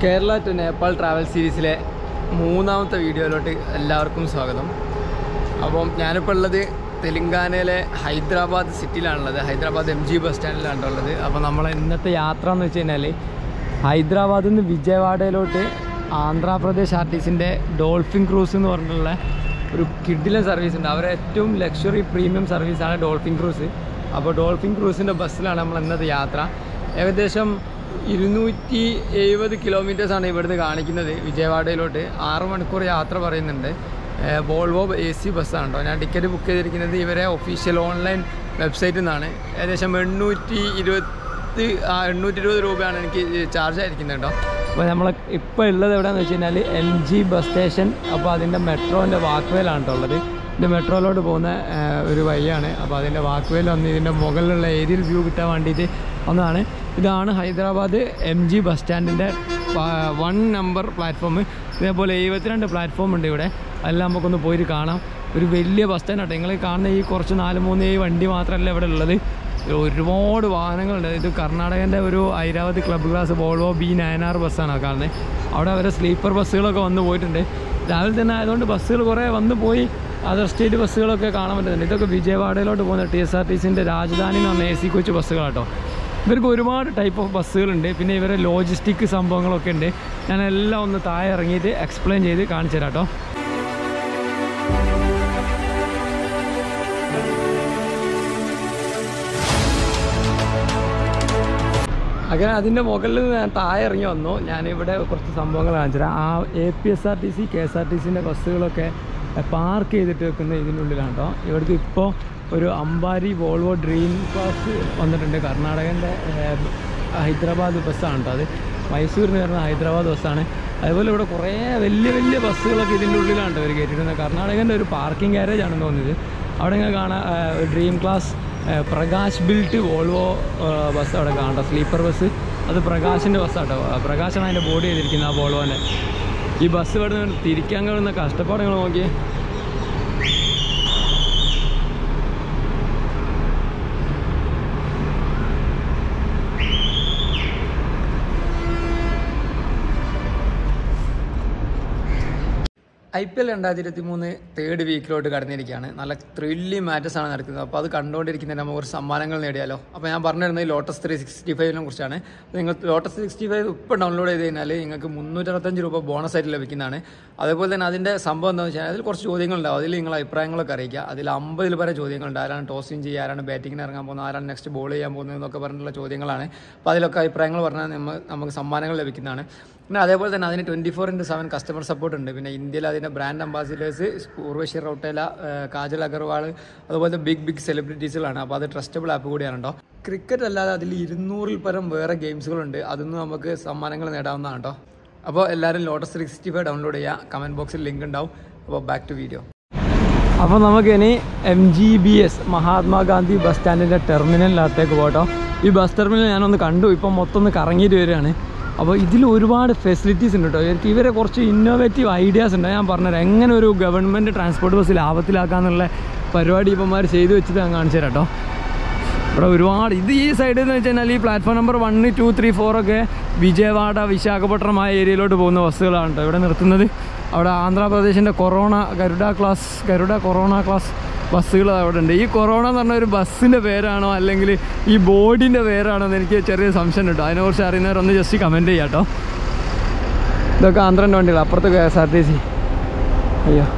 Kerala to Nepal travel സീരീസിലെ മൂന്നാമത്തെ വീഡിയോയിലോട്ട് എല്ലാവർക്കും സ്വാഗതം അപ്പം ഞാനിപ്പോൾ ഉള്ളത് തെലങ്കാനയിലെ ഹൈദരാബാദ് സിറ്റിയിലാണുള്ളത് ഹൈദരാബാദ് എം ജി ബസ് സ്റ്റാൻഡിലാണ് ഉള്ളത് അപ്പോൾ നമ്മളെ ഇന്നത്തെ യാത്ര എന്ന് വെച്ച് കഴിഞ്ഞാൽ ഹൈദരാബാദിൽ നിന്ന് വിജയവാഡയിലോട്ട് Andhra Pradesh R T സിൻ്റെ dolphin cruise എന്ന് പറഞ്ഞിട്ടുള്ള ഒരു കിഡിലെ സർവീസ് ഉണ്ട് അവരെ ഏറ്റവും ലക്ഷറി പ്രീമിയം സർവീസാണ് ഡോൾഫിൻ ക്രൂസ് അപ്പോൾ ഡോൾഫിൻ ക്രൂസിൻ്റെ ബസ്സിലാണ് നമ്മൾ ഇന്നത്തെ യാത്ര ഏകദേശം ഇരുന്നൂറ്റി എഴുപത് കിലോമീറ്റേഴ്സാണ് ഇവിടുന്ന് കാണിക്കുന്നത് വിജയവാഡയിലോട്ട് ആറ് മണിക്കൂർ യാത്ര പറയുന്നുണ്ട് ഏഹ് വോൾവോ എ സി ബസ്സാണ് കേട്ടോ ഞാൻ ടിക്കറ്റ് ബുക്ക് ചെയ്തിരിക്കുന്നത് ഇവരെ ഒഫീഷ്യൽ ഓൺലൈൻ വെബ്സൈറ്റിൽ നിന്നാണ് ഏകദേശം എണ്ണൂറ്റി ഇരുപത്തി ആ എണ്ണൂറ്റി ഇരുപത് രൂപയാണ് എനിക്ക് ചാർജ് ആയിരിക്കുന്നത് കേട്ടോ അപ്പോൾ നമ്മൾ ഇപ്പോൾ ഉള്ളത് എവിടെയാണെന്ന് വെച്ച് കഴിഞ്ഞാൽ എം ജി ബസ് സ്റ്റേഷൻ അപ്പോൾ അതിൻ്റെ മെട്രോൻ്റെ വാക്വേലാണ് കേട്ടോ ഉള്ളത് ഇത് മെട്രോയിലോട്ട് പോകുന്ന ഏഹ്, ഒരു വഴിയാണ് അപ്പോൾ അതിൻ്റെ വാക്വേയിൽ വന്ന് ഇതിൻ്റെ മുകളിലുള്ള ഏരിയൽ വ്യൂ കിട്ടാൻ വേണ്ടിയിട്ട് ഒന്നാണ് ഇതാണ് ഹൈദരാബാദ് എം ജി ബസ് സ്റ്റാൻഡിൻ്റെ വൺ നമ്പർ പ്ലാറ്റ്ഫോം ഇതേപോലെ എഴുപത്തിരണ്ട് പ്ലാറ്റ്ഫോം ഉണ്ട് ഇവിടെ അതെല്ലാം നമുക്കൊന്ന് പോയിട്ട് കാണാം ഒരു വലിയ ബസ് സ്റ്റാൻഡ് ആട്ടോ നിങ്ങൾ കാണുന്ന ഈ കുറച്ച് നാല് മൂന്ന് ഈ വണ്ടി മാത്രമല്ല ഇവിടെ ഉള്ളത് ഒരുപാട് വാഹനങ്ങളുണ്ട് ഇത് കർണാടകൻ്റെ ഒരു Airavati club class Volvo B nine R ബസ്സാണ് ആ കാണുന്നത് അവിടെ അവരെ സ്ലീപ്പർ ബസ്സുകളൊക്കെ വന്ന് പോയിട്ടുണ്ട് രാവിലെ തന്നെ ആയതുകൊണ്ട് ബസ്സുകൾ കുറേ വന്ന് പോയി അതർ സ്റ്റേറ്റ് ബസ്സുകളൊക്കെ കാണാൻ പറ്റുന്നുണ്ട് ഇതൊക്കെ വിജയവാഡയിലോട്ട് പോകുന്ന ടി എസ് ആർ ടി സിൻ്റെ രാജധാനി എന്ന് പറഞ്ഞ എ സി കൊച്ചു ബസ്സുകളാട്ടോ ഇവർക്ക് ഒരുപാട് ടൈപ്പ് ഓഫ് ബസ്സുകളുണ്ട് പിന്നെ ഇവരെ ലോജിസ്റ്റിക് സംഭവങ്ങളൊക്കെ ഉണ്ട് ഞാൻ എല്ലാം ഒന്ന് താഴെ ഇറങ്ങിയിട്ട് എക്സ്പ്ലെയിൻ ചെയ്ത് കാണിച്ചു തരാം കേട്ടോ അങ്ങനെ അതിൻ്റെ മുകളിൽ ഞാൻ താഴെ ഇറങ്ങി വന്നു ഞാനിവിടെ കുറച്ച് സംഭവങ്ങൾ കാണിച്ചു തരാം ആ A P S R T C K S R T സിൻ്റെ ബസ്സുകളൊക്കെ പാർക്ക് ചെയ്തിട്ട് വെക്കുന്ന ഇതിനുള്ളിലാണ് കേട്ടോ ഇവിടേക്ക് ഇപ്പോൾ ഒരു അംബാരി വോൾവോ ഡ്രീം ക്ലാസ് വന്നിട്ടുണ്ട് കർണാടകൻ്റെ ഹൈദരാബാദ് ബസ്സാണ് കേട്ടോ അത് മൈസൂരിൽ നിന്ന് വരുന്ന ഹൈദരാബാദ് ബസ്സാണ് അതുപോലെ ഇവിടെ കുറേ വലിയ വലിയ ബസ്സുകളൊക്കെ ഇതിൻ്റെ ഉള്ളിലാണ് കേട്ടോ ഇവർ കയറ്റിയിരുന്നത് കർണാടകൻ്റെ ഒരു പാർക്കിംഗ് ഗാരേജ് ആണെന്ന് തോന്നിയത് അവിടെ ഇങ്ങനെ കാണാം ആ, ഒരു ഡ്രീം ക്ലാസ് ആ, പ്രകാശ് ബിൽറ്റ് വോൾവോ ആ, ബസ് അവിടെ കാണാം സ്ലീപ്പർ ബസ് അത് പ്രകാശിൻ്റെ ബസ്സാട്ടോ പ്രകാശാണ് അതിൻ്റെ ബോഡി ചെയ്തിരിക്കുന്നത് ആ വോൾവോൻ്റെ ഈ ബസ് ഇവിടെ നിന്ന് തിരിക്കാൻ കഴിയുന്ന കഷ്ടപ്പാട് നിങ്ങൾ നോക്കിയേ ഐ പി എൽ രണ്ടായിരത്തി ഇരുപത്തി മൂന്ന് തേർഡ് വീക്കിലോട്ട് കടന്നിരിക്കുകയാണ് നല്ല ത്രില്ലി മാച്ചസ് ആണ് നടക്കുന്നത് അപ്പോൾ അത് കണ്ടുകൊണ്ടിരിക്കുന്നതിന് നമുക്ക് കുറച്ച് സമ്മാനങ്ങൾ നേടിയാലോ അപ്പോൾ ഞാൻ പറഞ്ഞിരുന്നത് ലോട്ടസ് ത്രീ സിക്സ്റ്റി ഫൈവിനെ കുറിച്ചാണ് അപ്പോൾ നിങ്ങൾ ലോട്ടസ് സിക്സ്റ്റി ഫൈവ് ഇപ്പോൾ ഡൗൺലോഡ് ചെയ്ത് കഴിഞ്ഞാൽ നിങ്ങൾക്ക് മുന്നൂറ്ററുപത്തഞ്ച് രൂപ ബോണസ് ആയിട്ട് ലഭിക്കുന്നതാണ് അതേപോലെ തന്നെ അതിൻ്റെ സംഭവം എന്താണെന്ന് വെച്ചാൽ അതിൽ കുറച്ച് ചോദ്യങ്ങളുണ്ടാവും അതിൽ നിങ്ങൾ അഭിപ്രായങ്ങളൊക്കെ അറിയിക്കുക അതിൽ അമ്പതിൽ പല ചോദ്യങ്ങളുണ്ട് ആരാണ് ടോസിങ് ചെയ്യുക ആരാണ് ബാറ്റിങ്ങിന് ഇറങ്ങാൻ പോകുന്നത് ആരാണ് നെക്സ്റ്റ് ബോൾ ചെയ്യാൻ പോകുന്നത് എന്നൊക്കെ പറഞ്ഞിട്ടുള്ള ചോദ്യങ്ങളാണ് അപ്പോൾ അതിലൊക്കെ അഭിപ്രായങ്ങൾ പറഞ്ഞാൽ നമ്മ നമുക്ക് സമ്മാനങ്ങൾ ലഭിക്കുന്നതാണ് പിന്നെ അതേപോലെ തന്നെ അതിന് twenty four into seven customer support ഉണ്ട് പിന്നെ ഇന്ത്യയിൽ അതിൻ്റെ ബ്രാൻഡ് അംബാസിഡേഴ്സ് ഉർവശി റൗട്ടേല ഏഹ് കാജൽ അഗർവാൾ അതുപോലെ ബിഗ് ബിഗ് സെലിബ്രിറ്റീസുകളാണ് അപ്പോൾ അത് ട്രസ്റ്റബിൾ ആപ്പ് കൂടിയാണ് കേട്ടോ ക്രിക്കറ്റ് അല്ലാതെ അതിൽ ഇരുന്നൂറിൽ പരം വേറെ ഗെയിംസുകളുണ്ട് അതൊന്നും നമുക്ക് സമ്മാനങ്ങൾ നേടാവുന്നതാണ് കേട്ടോ അപ്പോൾ എല്ലാവരും lotus three sixty five download ചെയ്യുക കമൻറ്റ് ബോക്സിൽ ലിങ്ക് ഉണ്ടാവും അപ്പോൾ ബാക്ക് ടു വീഡിയോ അപ്പോൾ നമുക്കിനി M G B S Mahatma Gandhi bus സ്റ്റാൻഡിൻ്റെ ടെർമിനലിനകത്തേക്ക് പോട്ടോ ഈ ബസ് ടെർമിനൽ ഞാനൊന്ന് കണ്ടു ഇപ്പം മൊത്തം ഒന്ന് കറങ്ങിയിട്ട് വരികയാണ് അപ്പോൾ ഇതിൽ ഒരുപാട് ഫെസിലിറ്റീസ് ഉണ്ട് കേട്ടോ ഇവർക്ക് ഇവരെ കുറച്ച് ഇന്നോവേറ്റീവ് ഐഡിയാസ് ഉണ്ട് ഞാൻ പറഞ്ഞുതരാം എങ്ങനെ ഒരു ഗവൺമെൻറ് ട്രാൻസ്പോർട്ട് ബസ് ലാഭത്തിലാക്കാന്നുള്ള പരിപാടി ഇപ്പന്മാർ ചെയ്തു വെച്ചിട്ട് ഞാൻ കാണിച്ചു തരാം കേട്ടോ ഇവിടെ ഒരുപാട് ഇത് ഈ സൈഡിൽ എന്ന് വെച്ച് കഴിഞ്ഞാൽ ഈ platform number one two three four ഒക്കെ വിജയവാഡ വിശാഖപട്ടണം ആ ഏരിയയിലോട്ട് പോകുന്ന ബസ്സുകളാണ് കേട്ടോ ഇവിടെ നിർത്തുന്നത് അവിടെ ആന്ധ്രാപ്രദേശിൻ്റെ കൊറോണ ഗരുഡ ക്ലാസ് ഗരുഡ കൊറോണ ക്ലാസ് ബസ്സുകൾ അവിടെ ഉണ്ട് ഈ കൊറോണ എന്ന് പറഞ്ഞ ഒരു ബസ്സിൻ്റെ പേരാണോ അല്ലെങ്കിൽ ഈ ബോർഡിൻ്റെ പേരാണോ എന്ന് എനിക്ക് ചെറിയ സംശയം കേട്ടോ അതിനെക്കുറിച്ച് അറിയുന്നവരൊന്ന് ജസ്റ്റ് കമൻറ്റ് ചെയ്യാം കേട്ടോ ഇതൊക്കെ ആന്ധ്രൻ്റെ വണ്ടികൾ അപ്പുറത്ത് K S R T C അയ്യോ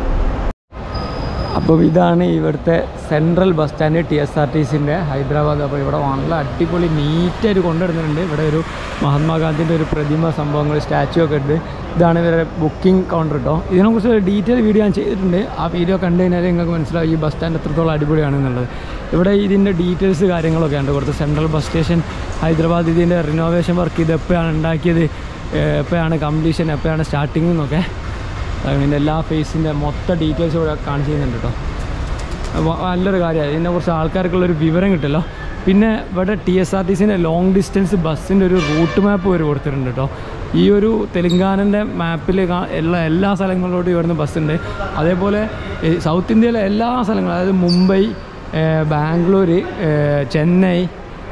അപ്പോൾ ഇതാണ് ഇവിടുത്തെ central bus stand T S R T സിൻ്റെ ഹൈദരാബാദ് അപ്പോൾ ഇവിടെ നല്ല അടിപൊളി നീറ്റായിട്ട് കൊണ്ടുവരുന്നുണ്ട് ഇവിടെ ഒരു മഹാത്മാഗാന്ധിൻ്റെ ഒരു പ്രതിമ സംഭവങ്ങൾ സ്റ്റാച്ചു ഒക്കെ ഉണ്ട് ഇതാണ് ഇവരുടെ ബുക്കിംഗ് കൗണ്ടർ കേട്ടോ ഇതിനെക്കുറിച്ച് ഒരു ഡീറ്റെയിൽ വീഡിയോ ഞാൻ ചെയ്തിട്ടുണ്ട് ആ വീഡിയോ കണ്ടു കഴിഞ്ഞാൽ നിങ്ങൾക്ക് മനസ്സിലാവും ഈ ബസ് സ്റ്റാൻഡ് എത്രത്തോളം അടിപൊളിയാണെന്നുള്ളത് ഇവിടെ ഇതിൻ്റെ ഡീറ്റെയിൽസ് കാര്യങ്ങളൊക്കെ ഉണ്ട് കുറച്ച് സെൻട്രൽ ബസ് സ്റ്റേഷൻ ഹൈദരാബാദ് ഇതിൻ്റെ റിനോവേഷൻ വർക്ക് ഇത് എപ്പോഴാണ് ഉണ്ടാക്കിയത് ഏഹ് എപ്പോഴാണ് കംപ്ലീഷൻ എപ്പോഴാണ് സ്റ്റാർട്ടിങ് എന്നൊക്കെ അതിൻ്റെ എല്ലാ ഫേസിൻ്റെ മൊത്തം ഡീറ്റെയിൽസ് ഇവിടെ കാണിച്ചു ചെയ്യുന്നുണ്ട് കേട്ടോ അപ്പോൾ നല്ലൊരു കാര്യമാണ് ഇതിനെക്കുറിച്ച് ആൾക്കാർക്കുള്ളൊരു വിവരം കിട്ടുമല്ലോ പിന്നെ ഇവിടെ ടി എസ് ആർ ടി സിൻ്റെ ലോങ് ഡിസ്റ്റൻസ് ബസ്സിൻ്റെ ഒരു റൂട്ട് മാപ്പ് വരെ കൊടുത്തിട്ടുണ്ട് കേട്ടോ ഈ ഒരു തെലുങ്കാനൻ്റെ മാപ്പിൽ എല്ലാ എല്ലാ സ്ഥലങ്ങളിലോട്ടും ഇവിടുന്ന് ബസ്സുണ്ട് അതേപോലെ ഈ സൗത്ത് ഇന്ത്യയിലെ എല്ലാ സ്ഥലങ്ങളും അതായത് മുംബൈ ഏഹ് ബാംഗ്ലൂർ ഏഹ് ചെന്നൈ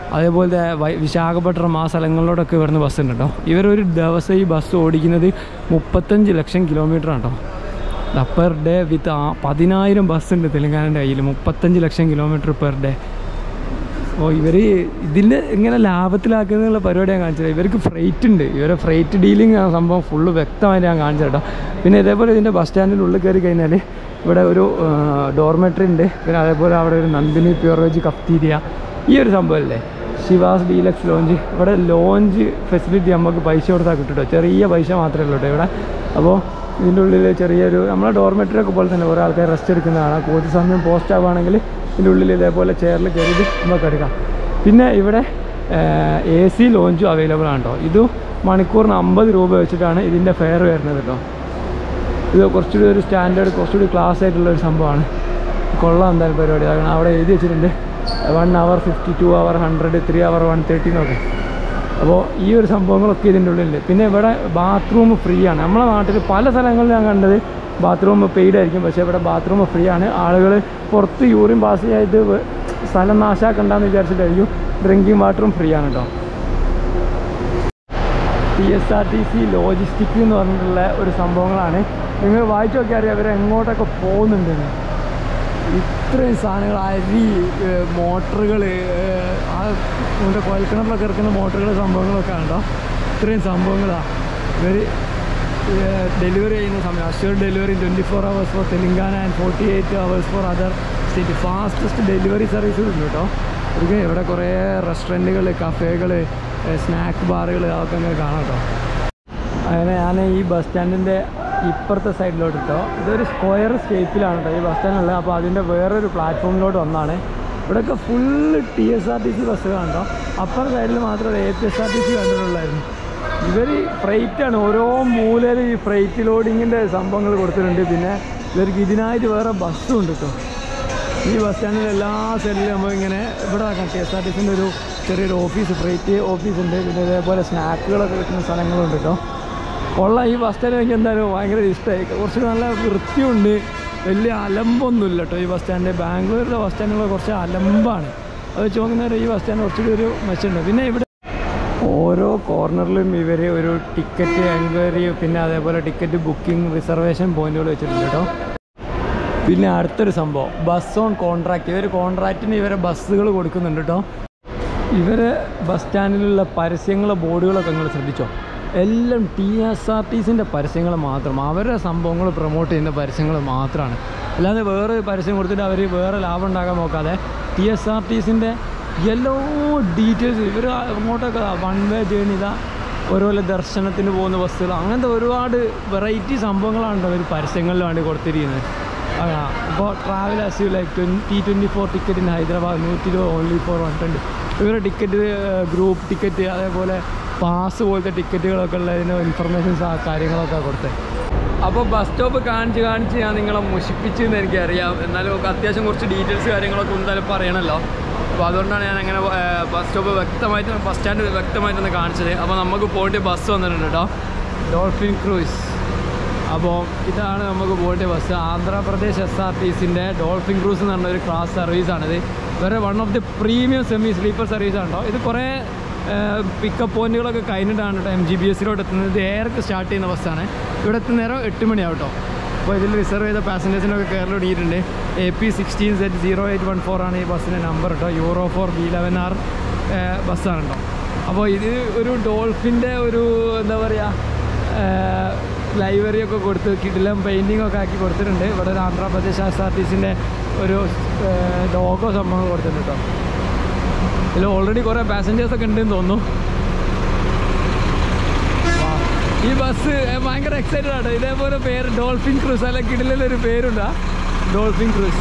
അതേപോലെ വൈ- വിശാഖപട്ടണം ആ സ്ഥലങ്ങളിലോടൊക്കെ ഇവിടുന്ന് ബസ് ഉണ്ട് കേട്ടോ ഇവരൊരു ദിവസം ഈ ബസ് ഓടിക്കുന്നത് മുപ്പത്തഞ്ച് ലക്ഷം കിലോമീറ്റർ ആണ് കേട്ടോ പെർ ഡേ വിത്ത് ആ പതിനായിരം ബസ് ഉണ്ട് തെലങ്കാനയുടെ കയ്യിൽ മുപ്പത്തഞ്ച് ലക്ഷം കിലോമീറ്റർ പെർ ഡേ അപ്പോൾ ഇവർ ഇതിൻ്റെ ഇങ്ങനെ ലാഭത്തിലാക്കുന്നതിനുള്ള പരിപാടി ഞാൻ കാണിച്ചത് ഇവർക്ക് ഫ്രൈറ്റ് ഉണ്ട് ഇവരെ ഫ്രൈറ്റ് ഡീലിംഗ് ആ സംഭവം ഫുള്ള് വ്യക്തമായിട്ട് ഞാൻ കാണിച്ചു കേട്ടോ പിന്നെ ഇതേപോലെ ഇതിൻ്റെ ബസ് സ്റ്റാൻഡിൻ്റെ ഉള്ളിൽ കയറി കഴിഞ്ഞാൽ ഇവിടെ ഒരു ഡോർമെട്രി ഉണ്ട് പിന്നെ അതേപോലെ അവിടെ ഒരു നന്ദിനി പ്യൂറോജി കഫ്തീരിയ ഈ ഒരു സംഭവമല്ലേ ശിവാസ് ഡീലക്സ് ലോഞ്ച് ഇവിടെ ലോഞ്ച് ഫെസിലിറ്റി നമുക്ക് പൈസ കൊടുത്താൽ കിട്ടും കേട്ടോ ചെറിയ പൈസ മാത്രമേ ഉള്ളൂ കേട്ടോ ഇവിടെ അപ്പോൾ ഇതിൻ്റെ ഉള്ളിൽ ചെറിയൊരു നമ്മളെ ഡോർമെട്രി ഒക്കെ പോലെ തന്നെ കുറേ ആൾക്കാർ റെസ്റ്റ് എടുക്കുന്നതാണ് കൂടുതൽ സമയം പോസ്റ്റ് ആവുകയാണെങ്കിൽ ഇതിൻ്റെ ഉള്ളിൽ ഇതേപോലെ ചെയറിൽ കയറിയിട്ട് നമുക്ക് എടുക്കാം പിന്നെ ഇവിടെ എ സി ലോഞ്ചും അവൈലബിൾ ആണ് കേട്ടോ ഇത് മണിക്കൂറിന് അമ്പത് രൂപ വെച്ചിട്ടാണ് ഇതിൻ്റെ ഫെയർ വരുന്നത് കേട്ടോ ഇത് കുറച്ചുകൂടി ഒരു സ്റ്റാൻഡേർഡ് കുറച്ചുകൂടി ക്ലാസ് ആയിട്ടുള്ള ഒരു സംഭവമാണ് കൊള്ളാം എന്തായാലും പരിപാടി കാരണം അവിടെ എഴുതി വെച്ചിട്ടുണ്ട് one hour fifty two hour hundred three hour one thirty എന്നൊക്കെ അപ്പോൾ ഈ ഒരു സംഭവങ്ങളൊക്കെ ഇതിൻ്റെ ഉള്ളിലുണ്ട് പിന്നെ ഇവിടെ ബാത്റൂം ഫ്രീ ആണ് നമ്മളെ നാട്ടിൽ പല സ്ഥലങ്ങളിൽ ഞാൻ കണ്ടത് ബാത്റൂം പെയ്ഡ് ആയിരിക്കും പക്ഷേ ഇവിടെ ബാത്റൂം ഫ്രീ ആണ് ആളുകൾ പുറത്ത് യൂറിൻ പാസ് ചെയ്ത് വെ- സ്ഥലം നാശാക്കണ്ടെന്ന് വിചാരിച്ചിട്ടായിരിക്കും ഡ്രിങ്കിങ് വാട്ടറും ഫ്രീ ആണ് കേട്ടോ T S R T C logistic എന്ന് പറഞ്ഞിട്ടുള്ള ഒരു സംഭവങ്ങളാണ് നിങ്ങൾ വായിച്ചു നോക്കിയാൽ അറിയാം അവർ എങ്ങോട്ടൊക്കെ പോകുന്നുണ്ടെന്ന് ഇത്രയും സാധനങ്ങൾ അരി മോട്ടറുകൾ ആ നമ്മുടെ കുഴൽക്കിണറിലൊക്കെ ഇറക്കുന്ന മോട്ടറുകൾ സംഭവങ്ങളൊക്കെ ഉണ്ടോ ഇത്രയും സംഭവങ്ങളാണ് ഇവർ ഡെലിവറി ചെയ്യുന്ന സമയം assured delivery twenty four hours for Telangana and forty eight hours for other state fastest delivery സർവീസും ഉണ്ട് കേട്ടോ ഇവർക്ക് ഇവിടെ കുറേ റെസ്റ്റോറൻറ്റുകൾ കഫേകൾ സ്നാക്ക് ബാറുകൾ അതൊക്കെ ഇങ്ങനെ കാണാം കേട്ടോ അങ്ങനെ ഞാൻ ഈ ബസ് സ്റ്റാൻഡിൻ്റെ ഇപ്പുറത്തെ സൈഡിലോട്ട് ഇട്ടോ ഇതൊരു സ്ക്വയർ ഷേപ്പിലാണ് കേട്ടോ ഈ ബസ് സ്റ്റാൻഡുള്ളത് അപ്പോൾ അതിൻ്റെ വേറൊരു പ്ലാറ്റ്ഫോമിലോട്ട് വന്നാണ് ഇവിടെയൊക്കെ full T S R T C ബസ്സുകളാണ് കേട്ടോ അപ്പുറ സൈഡിൽ മാത്രമേ A P S R T C കണ്ടിട്ടുള്ളായിരുന്നു ഇവർ ഫ്രൈറ്റാണ് ഓരോ മൂലയിൽ ഈ ഫ്രൈറ്റ് ലോഡിങ്ങിൻ്റെ സംഭവങ്ങൾ കൊടുത്തിട്ടുണ്ട് പിന്നെ ഇവർക്ക് ഇതിനായിട്ട് വേറെ ബസ്സും ഉണ്ട് കേട്ടോ ഈ ബസ് സ്റ്റാൻഡിൽ എല്ലാ സൈഡിലും നമ്മൾ ഇങ്ങനെ ഇവിടെ കെ എസ് ആർ ടി സിൻ്റെ ഒരു ചെറിയൊരു ഓഫീസ് ഫ്രൈറ്റ് ഓഫീസ് ഉണ്ട് പിന്നെ ഇതേപോലെ സ്നാക്കുകളൊക്കെ കിട്ടുന്ന സ്ഥലങ്ങളുണ്ട് കേട്ടോ കൊള്ളാം ഈ ബസ് സ്റ്റാൻഡ് എനിക്ക് എന്തായാലും ഭയങ്കര ഇഷ്ടമായി കുറച്ച് നല്ല വൃത്തിയുണ്ട് വലിയ അലമ്പൊന്നുമില്ല കേട്ടോ ഈ ബസ് സ്റ്റാൻഡ് ബാംഗ്ലൂരിലെ ബസ് സ്റ്റാൻഡുകൾ കുറച്ച് അലമ്പാണ് അത് വെച്ച് നോക്കുന്നേരം ഈ ബസ് സ്റ്റാൻഡ് കുറച്ചുകൂടി ഒരു മെച്ചമുണ്ട് പിന്നെ ഇവിടെ ഓരോ കോർണറിലും ഇവർ ഒരു ടിക്കറ്റ് എൻക്വയറി പിന്നെ അതേപോലെ ടിക്കറ്റ് ബുക്കിംഗ് റിസർവേഷൻ പോയിന്റുകൾ വെച്ചിട്ടുണ്ട് കേട്ടോ പിന്നെ അടുത്തൊരു സംഭവം ബസ് ഓൺ കോൺട്രാക്ട് ഇവർ കോൺട്രാക്റ്റിന് ഇവരെ ബസ്സുകൾ കൊടുക്കുന്നുണ്ട് കേട്ടോ ഇവരെ ബസ് സ്റ്റാൻഡിലുള്ള പരസ്യങ്ങൾ ബോർഡുകളൊക്കെ നിങ്ങൾ ശ്രദ്ധിച്ചോ എല്ലാം ടി എസ് ആർ ടി സിൻ്റെ പരസ്യങ്ങൾ മാത്രം അവരുടെ സംഭവങ്ങൾ പ്രൊമോട്ട് ചെയ്യുന്ന പരസ്യങ്ങൾ മാത്രമാണ് അല്ലാതെ വേറെ പരസ്യം കൊടുത്തിട്ട് അവർ വേറെ ലാഭം ഉണ്ടാക്കാൻ നോക്കാതെ ടി എസ് ആർ ടി സിൻ്റെ എല്ലാ ഡീറ്റെയിൽസ് ഇവർ അങ്ങോട്ടൊക്കെ വൺ വേ ജേണി ഇതാ ഓരോരോ ദർശനത്തിന് പോകുന്ന ബസ്സുകൾ അങ്ങനത്തെ ഒരുപാട് വെറൈറ്റി സംഭവങ്ങളാണ് അവർ പരസ്യങ്ങളിൽ വേണ്ടി കൊടുത്തിരിക്കുന്നത് ആ ഇപ്പോൾ travel as you like twenty twenty four ticket in Hyderabad നൂറ്റി രൂപ ഓൺലി ഫോർ വൺ ട്വൻറ്റി ഇവരുടെ ടിക്കറ്റ് ഗ്രൂപ്പ് ടിക്കറ്റ് അതേപോലെ പാസ് പോലത്തെ ടിക്കറ്റുകളൊക്കെ ഉള്ളതിന് ഇൻഫർമേഷൻസ് ആ കാര്യങ്ങളൊക്കെ കൊടുത്തത് അപ്പോൾ ബസ് സ്റ്റോപ്പ് കാണിച്ച് കാണിച്ച് ഞാൻ നിങ്ങളെ മുഷിപ്പിച്ചു എന്ന് എനിക്കറിയാം എന്നാലും ഒക്കെ അത്യാവശ്യം കുറച്ച് ഡീറ്റെയിൽസ് കാര്യങ്ങളൊക്കെ എന്തായാലും പറയണമല്ലോ അപ്പോൾ അതുകൊണ്ടാണ് ഞാൻ അങ്ങനെ ബസ് സ്റ്റോപ്പ് വ്യക്തമായിട്ട് ബസ് സ്റ്റാൻഡ് വ്യക്തമായിട്ടൊന്ന് കാണിച്ചത് അപ്പോൾ നമുക്ക് പോയിട്ട് ബസ് വന്നിട്ടുണ്ട് കേട്ടോ ഡോൾഫിൻ ക്രൂസ് അപ്പോൾ ഇതാണ് നമുക്ക് പോയിട്ട് bus Andhra Pradesh S R T സിൻ്റെ dolphin cruise എന്ന് പറഞ്ഞ ഒരു ക്ലാസ് സർവീസാണിത് വേറെ one of the premium semi sleeper സർവീസാണ് കേട്ടോ ഇത് കുറേ പിക്കപ്പ് പോയിന്റുകളൊക്കെ കഴിഞ്ഞിട്ടാണ് കേട്ടോ എം ജി ബി എസിലോട്ട് എത്തുന്നത് ഇത് ഏർക്ക് സ്റ്റാർട്ട് ചെയ്യുന്ന ബസ്സാണ് ഇവിടെ എത്തുന്ന നേരം എട്ട് മണിയാവും കേട്ടോ അപ്പോൾ ഇതിൽ റിസർവ് ചെയ്ത പാസഞ്ചേഴ്സിനൊക്കെ കയറി തുടങ്ങിയിട്ടുണ്ട് A P sixteen Z zero eight one four ആണ് ഈ ബസ്സിൻ്റെ നമ്പർ കേട്ടോ Euro four B eleven R ബസ്സാണ് കേട്ടോ അപ്പോൾ ഇത് ഒരു ഡോൾഫിൻ്റെ ഒരു എന്താ പറയുക ലൈബ്രറി ഒക്കെ കൊടുത്ത് കിടിലം പെയിൻറ്റിംഗ് ഒക്കെ ആക്കി കൊടുത്തിട്ടുണ്ട് ഇവിടെ ഒരു ആന്ധ്രാപ്രദേശ് എസ് ആർ ടി സിൻ്റെ ഒരു ലോഗോ സംഭവം കൊടുത്തിട്ടുണ്ട് കേട്ടോ ഇതിൽ ഓൾറെഡി കുറേ പാസഞ്ചേഴ്സ് ഒക്കെ ഉണ്ടെന്ന് തോന്നുന്നു ഈ ബസ് ഭയങ്കര എക്സൈറ്റഡ് ആണ് ഇതേപോലെ പേര് ഡോൾഫിൻ ക്രൂസ് അല്ല കിടിലൊരു പേരുണ്ട് ഡോൾഫിൻ ക്രൂസ്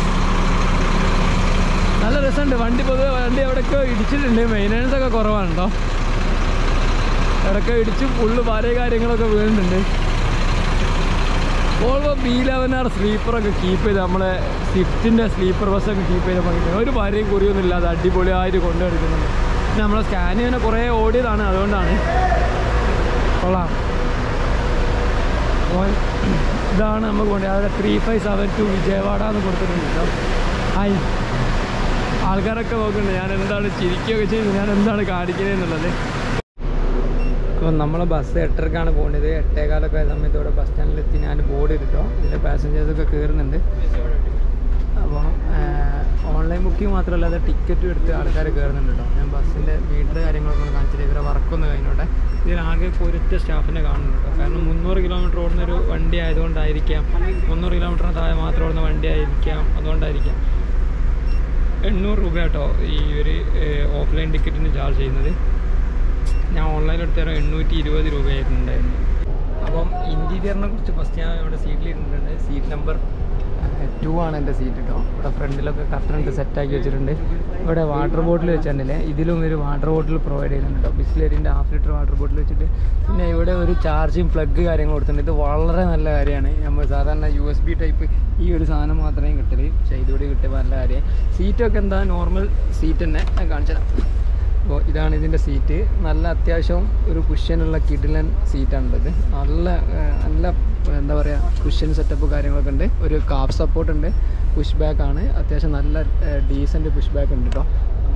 നല്ല രസമുണ്ട് വണ്ടി പൊതുവെ വണ്ടി എവിടെയൊക്കെ ഇടിച്ചിട്ടുണ്ട് മെയിൻ്റനൻസ് ഒക്കെ കുറവാണ് കേട്ടോ ഇടയ്ക്ക് ഇടിച്ച് ഫുള്ള് ഭാര്യ കാര്യങ്ങളൊക്കെ വീണിട്ടുണ്ട് ഓൾവോ ബി ലെവൻ ആർ സ്ലീപ്പറൊക്കെ കീപ്പ് ചെയ്ത് നമ്മളെ സ്വിഫ്റ്റിൻ്റെ സ്ലീപ്പർ ബസ്സൊക്കെ കീപ്പ് ചെയ്ത് പണിക്കുന്നത് ഒരു ഭാര്യയും കുറിയൊന്നും ഇല്ലാതെ അടിപൊളിയായിട്ട് കൊണ്ടുനടക്കുന്നുണ്ട് പിന്നെ നമ്മളെ സ്കാൻ ചെയ്യുന്ന കുറേ ഓടിയതാണ് അതുകൊണ്ടാണ് കൊള്ളാം അപ്പോൾ ഇതാണ് നമുക്ക് വേണ്ടത് അവിടെ three five seven two Vijayawada എന്ന് കൊടുത്തിട്ടുണ്ട് കേട്ടോ ഹായ് ആൾക്കാരൊക്കെ നോക്കുന്നുണ്ട് ഞാൻ എന്താണ് ചിരിക്കുകയൊക്കെ ചെയ്യുന്നത് ഞാൻ എന്താണ് കാണിക്കുന്നത് എന്നുള്ളത് അപ്പോൾ നമ്മളെ ബസ് എട്ടരക്കാണ് പോകുന്നത് എട്ടേകാലൊക്കെ ആയ സമയത്ത് ഇവിടെ ബസ് സ്റ്റാൻഡിലെത്തി ഞാൻ ബോർഡ് എടുത്തോ ഇതിൻ്റെ പാസഞ്ചേഴ്സൊക്കെ കയറുന്നുണ്ട് അപ്പോൾ ഓൺലൈൻ ബുക്കിംഗ് മാത്രമല്ലാതെ ടിക്കറ്റും എടുത്ത് ആൾക്കാർ കയറുന്നുണ്ട് കേട്ടോ ഞാൻ ബസ്സിൻ്റെ മീറ്റർ കാര്യങ്ങളൊക്കെ ഒന്ന് കാണിച്ചിട്ട് ഇവരെ വർക്കൊന്ന് കഴിഞ്ഞോട്ടെ ഇതിലാകെ ഇപ്പോൾ ഒരൊറ്റ സ്റ്റാഫിനെ കാണുന്നുണ്ട് കേട്ടോ കാരണം മുന്നൂറ് കിലോമീറ്റർ ഓടുന്ന ഒരു വണ്ടി ആയതുകൊണ്ടായിരിക്കാം മുന്നൂറ് കിലോമീറ്ററിന് താഴെ മാത്രം ഓടുന്ന വണ്ടി ആയിരിക്കാം അതുകൊണ്ടായിരിക്കാം എണ്ണൂറ് രൂപ കേട്ടോ ഈ ഒരു ഓഫ്ലൈൻ ടിക്കറ്റിന് ചാർജ് ചെയ്യുന്നത് ഞാൻ ഓൺലൈനിൽ എടുത്തേരം എണ്ണൂറ്റി ഇരുപത് രൂപയായിരുന്നു ഉണ്ടായിരുന്നു അപ്പം ഇൻറ്റീരിയറിനെ കുറിച്ച് ഫസ്റ്റ് ഞാൻ ഇവിടെ സീറ്റിൽ ഇരുന്നിട്ടുണ്ട് സീറ്റ് നമ്പർ ടു ആണ് എൻ്റെ സീറ്റ് കേട്ടോ ഇവിടെ ഫ്രണ്ടിലൊക്കെ കർട്ടൻ ഇട്ട് സെറ്റാക്കി വെച്ചിട്ടുണ്ട് ഇവിടെ വാട്ടർ ബോട്ടിൽ വെച്ചിട്ടുണ്ടല്ലേ ഇതിലും ഒരു വാട്ടർ ബോട്ടിൽ പ്രൊവൈഡ് ചെയ്യുന്നുണ്ട് കേട്ടോ ബിസ്ലറിൻ്റെ ഹാഫ് ലിറ്റർ വാട്ടർ ബോട്ടിൽ വെച്ചിട്ട് പിന്നെ ഇവിടെ ഒരു ചാർജിങ് പ്ലഗ് കാര്യങ്ങൾ കൊടുത്തിട്ടുണ്ട് ഇത് വളരെ നല്ല കാര്യമാണ് നമ്മൾ സാധാരണ യു എസ് ബി ടൈപ്പ് ഈ ഒരു സാധനം മാത്രമേ കിട്ടല് പക്ഷേ ഇതുകൂടി കിട്ടിയപ്പോൾ നല്ല കാര്യം സീറ്റൊക്കെ എന്താ നോർമൽ സീറ്റ് തന്നെ ഞാൻ കാണിച്ചു തരാം അപ്പോൾ ഇതാണ് ഇതിൻ്റെ സീറ്റ് നല്ല അത്യാവശ്യം ഒരു കുഷ്യനുള്ള കിഡിലൻ സീറ്റാണുള്ളത് നല്ല ആ, നല്ല എന്താ പറയുക കുഷ്യൻ സെറ്റപ്പ് കാര്യങ്ങളൊക്കെ ഉണ്ട് ഒരു കാപ്പ് സപ്പോർട്ട് ഉണ്ട് പുഷ് ബാക്ക് ആണ് അത്യാവശ്യം നല്ല ഡീസൻറ്റ് പുഷ് ബാക്ക് ഉണ്ട് കേട്ടോ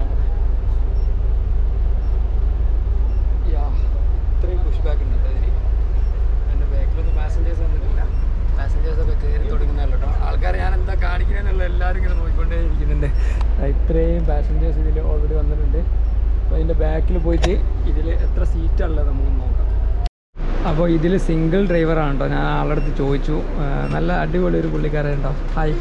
യാ, ഇത്രയും പുഷ് ബാക്ക് ഉണ്ട് കേട്ടോ ഇതിന് എൻ്റെ ബാക്കിലൊന്നും പാസഞ്ചേഴ്സ് വന്നിട്ടില്ല പാസഞ്ചേഴ്സൊക്കെ കയറി തുടങ്ങുന്നല്ലോ കേട്ടോ ആൾക്കാർ ഞാൻ എന്താ കാണിക്കുന്നതെന്നുള്ള എല്ലാവരും ഇങ്ങനെ നോക്കിക്കൊണ്ടേ ഇരിക്കുന്നുണ്ട് ആ, ഇത്രയും പാസഞ്ചേഴ്സ് ഇതിൽ ഓൾറെഡി വന്നിട്ടുണ്ട് അപ്പോൾ അതിൻ്റെ ബാക്കിൽ പോയിട്ട് ഇതിൽ എത്ര സീറ്റുള്ളത് നമുക്ക് നോക്കാം അപ്പോൾ ഇതിൽ സിംഗിൾ ഡ്രൈവറാണ് കേട്ടോ ഞാൻ ആളുടെ അടുത്ത് ചോദിച്ചു ആ, നല്ല അടിപൊളി ഒരു പുള്ളിക്കാരൻ ഉണ്ടോ ഹായ്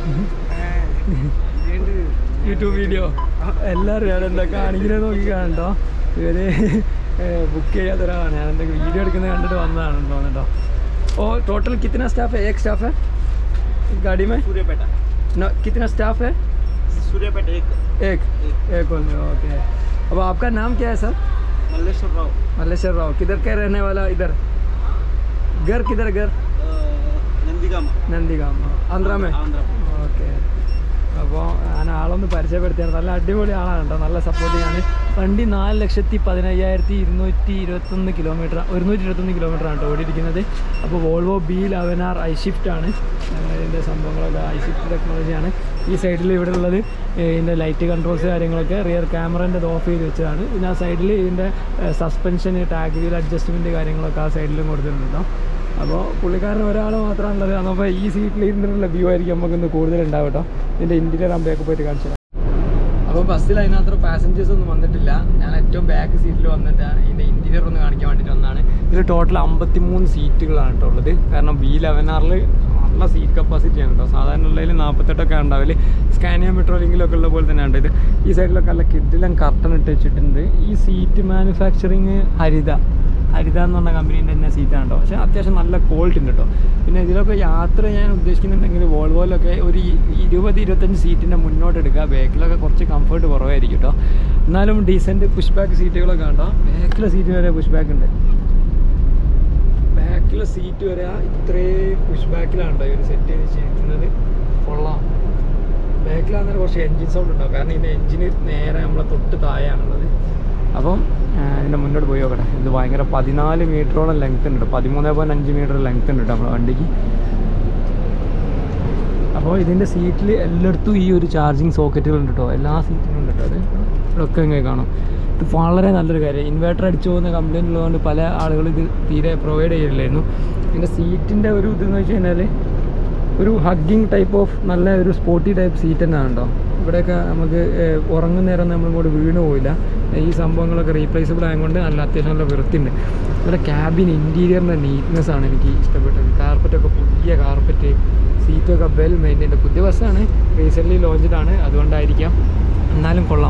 യൂട്യൂബ് വീഡിയോ എല്ലാവരും ഞാൻ എന്താ കാണിക്കുന്നത് നോക്കി കാണട്ടോ ഇവര് ബുക്ക് ചെയ്യാത്ത ഒരാളാണ് ഞാൻ എന്തെങ്കിലും വീഡിയോ എടുക്കുന്നത് കണ്ടിട്ട് വന്നതാണ് തോന്നുന്നു കേട്ടോ ഓ टोटल कितना स्टाफ है एक स्टाफ है गाड़ी में सूर्यपेटा न, कितना स्टाफ है सूर्यपेटा एक एक एक ओके अब आपका नाम क्या है सर मल्लेश्वर राव मल्लेश्वर राव किधर का रहने वाला इधर घर किधर घर अ, नंदीगाम നന്ദിഗാം ആന്ധ്ര മേ आंध्र ഓക്കെ അപ്പോൾ ഞാൻ ആളൊന്ന് പരിചയപ്പെടുത്തിയാണ് നല്ല അടിപൊളി ആളാണ് കേട്ടോ നല്ല സപ്പോർട്ടിംഗ് ആണ് വണ്ടി നാല് ലക്ഷത്തി പതിനയ്യായിരത്തി ഇരുന്നൂറ്റി ഇരുപത്തൊന്ന് കിലോമീറ്റർ ഒരുന്നൂറ്റി ഇരുപത്തൊന്ന് കിലോമീറ്റർ ആണ് കേട്ടോ ഓടിയിരിക്കുന്നത് അപ്പോൾ Volvo B eleven R I shift ആണ് അങ്ങനെ ഇതിൻ്റെ സംഭവങ്ങളൊക്കെ ഐ ഷിഫ്റ്റ് ടെക്നോളജിയാണ് ഈ സൈഡിൽ ഇവിടെ ഉള്ളത് ഇതിൻ്റെ ലൈറ്റ് കൺട്രോൾസ് കാര്യങ്ങളൊക്കെ റിയർ ക്യാമറേൻ്റെ ഓഫ് ചെയ്ത് വെച്ചതാണ് പിന്നെ ആ സൈഡിൽ ഇതിൻ്റെ സസ്പെൻഷൻ ടാഗ് വീൽ അഡ്ജസ്റ്റ്മെൻറ്റ് കാര്യങ്ങളൊക്കെ ആ സൈഡിലും കൊടുത്തിട്ടുണ്ട് കേട്ടോ അപ്പോൾ പുള്ളിക്കാരൻ ഒരാൾ മാത്രമാണുള്ളത് അപ്പോൾ ഈ സീറ്റിൽ ഇരുന്നിട്ടുള്ള വ്യൂ ആയിരിക്കും നമുക്കൊന്ന് കൂടുതൽ ഉണ്ടാവും കേട്ടോ ഇതിൻ്റെ ഇൻറ്റീരിയർ ആകുമ്പോഴൊക്കെ പോയിട്ട് കാണിച്ചു അപ്പോൾ ബസ്സിൽ അതിനകത്ത് പാസഞ്ചേഴ്സ് ഒന്നും വന്നിട്ടില്ല ഞാൻ ഏറ്റവും ബാക്ക് സീറ്റിൽ വന്നിട്ടാണ് ഇതിൻ്റെ ഇൻറ്റീരിയർ ഒന്ന് കാണിക്കാൻ വേണ്ടിയിട്ട് വന്നതാണ് ഇതിൽ ടോട്ടൽ അമ്പത്തി മൂന്ന് സീറ്റുകളാണ് കേട്ടോ ഉള്ളത് കാരണം ബി ലെവൻ ആറിൽ നല്ല സീറ്റ് കപ്പാസിറ്റി ആണ് കേട്ടോ സാധാരണ ഉള്ളതിൽ നാൽപ്പത്തെട്ടൊക്കെ ഉണ്ടാവില്ല സ്കാനിയ മെട്രോ ലിങ്കിലൊക്കെ ഉള്ള പോലെ തന്നെയാണ് ഇത് ഈ സൈഡിലൊക്കെ നല്ല കിഡിലും കർട്ടൺ ഇട്ട് വെച്ചിട്ടുണ്ട് ഈ സീറ്റ് മാനുഫാക്ചറിങ് ഹരിത ഹരിത എന്ന് പറഞ്ഞ കമ്പനീൻ്റെ തന്നെ സീറ്റാണ് കേട്ടോ പക്ഷേ അത്യാവശ്യം നല്ല ക്വാളിറ്റി ഉണ്ട് കേട്ടോ പിന്നെ ഇതിലൊക്കെ യാത്ര ചെയ്യാൻ ഉദ്ദേശിക്കുന്നുണ്ടെങ്കിൽ വോൾവോയിലൊക്കെ ഒരു ഇ- ഇരുപത് ഇരുപത്തഞ്ച് സീറ്റിൻ്റെ മുന്നോട്ട് എടുക്കുക ബാക്കിലൊക്കെ കുറച്ച് കംഫർട്ട് കുറവായിരിക്കും കേട്ടോ എന്നാലും ഡീസൻറ്റ് പുഷ് ബാക്ക് സീറ്റുകളൊക്കെ ഉണ്ടോ ബാക്കിലെ സീറ്റ് വരെ പുഷ് ബാക്ക് ഉണ്ട് ബാക്കിലെ സീറ്റ് വരെ ഇത്രയും പുഷ് ബാക്കിലാണ് കേട്ടോ ഇവർ സെറ്റ് ചെയ്ത് വെച്ചിരിക്കുന്നത് കൊള്ളാം ബാക്കിലാണെങ്കിൽ കുറച്ച് എൻജിൻ സൗണ്ട് ഉണ്ടാവും കാരണം ഇതിൻ്റെ എൻജിന് നേരെ നമ്മളെ തൊട്ട് താഴെയാണുള്ളത് അപ്പം ആ, ഇതിൻ്റെ മുന്നോട്ട് പോയി നോക്കട്ടെ ഇത് ഭയങ്കര പതിനാല് മീറ്ററോളം ലെങ്ത് ഉണ്ട് മൂന്നേ പോയിൻറ്റ് അഞ്ച് മീറ്റർ ലെങ്ത് ഉണ്ട് കേട്ടോ നമ്മുടെ വണ്ടിക്ക് അപ്പോൾ ഇതിൻ്റെ സീറ്റിൽ എല്ലായിടത്തും ഈ ഒരു ചാർജിങ് സോക്കറ്റുകൾ ഉണ്ട് കേട്ടോ എല്ലാ സീറ്റിലും ഉണ്ട് കേട്ടോ അത് ഇവിടെയൊക്കെ ഇങ്ങനെ കാണും ഇത് വളരെ നല്ലൊരു കാര്യം ഇൻവേർട്ടർ അടിച്ചു പോകുന്ന കംപ്ലൈൻറ്റ് ഉള്ളതുകൊണ്ട് പല ആളുകളും ഇത് തീരെ പ്രൊവൈഡ് ചെയ്യില്ലായിരുന്നു ഇതിൻ്റെ സീറ്റിൻ്റെ ഒരു ഇതെന്ന് വെച്ച് കഴിഞ്ഞാൽ ഒരു ഹഗ്ഗിങ് ടൈപ്പ് ഓഫ് നല്ല ഒരു സ്പോർട്ടി ടൈപ്പ് സീറ്റ് തന്നെയാണ് കേട്ടോ ഇവിടെയൊക്കെ നമുക്ക് ഏഹ്, ഉറങ്ങുന്ന നേരം നമ്മൾ ഇങ്ങോട്ട് വീണ് പോയില്ല ഈ സംഭവങ്ങളൊക്കെ റീപ്ലേസബിൾ ആയതുകൊണ്ട് നല്ല അത്യാവശ്യം നല്ല വൃത്തിയുണ്ട് ഇവിടെ ക്യാബിൻ ഇൻറ്റീരിയറിൻ്റെ നീറ്റ്നെസ് ആണ് എനിക്ക് ഇഷ്ടപ്പെട്ടത് കാർപ്പറ്റൊക്കെ പുതിയ കാർപ്പറ്റ് സീറ്റൊക്കെ വെൽ മെയിൻറ്റൈൻഡ് പുതിയ ബസ്സാണ് റീസെൻ്റ്ലി ലോഞ്ചിലാണ് അതുകൊണ്ടായിരിക്കാം എന്നാലും കൊള്ളാം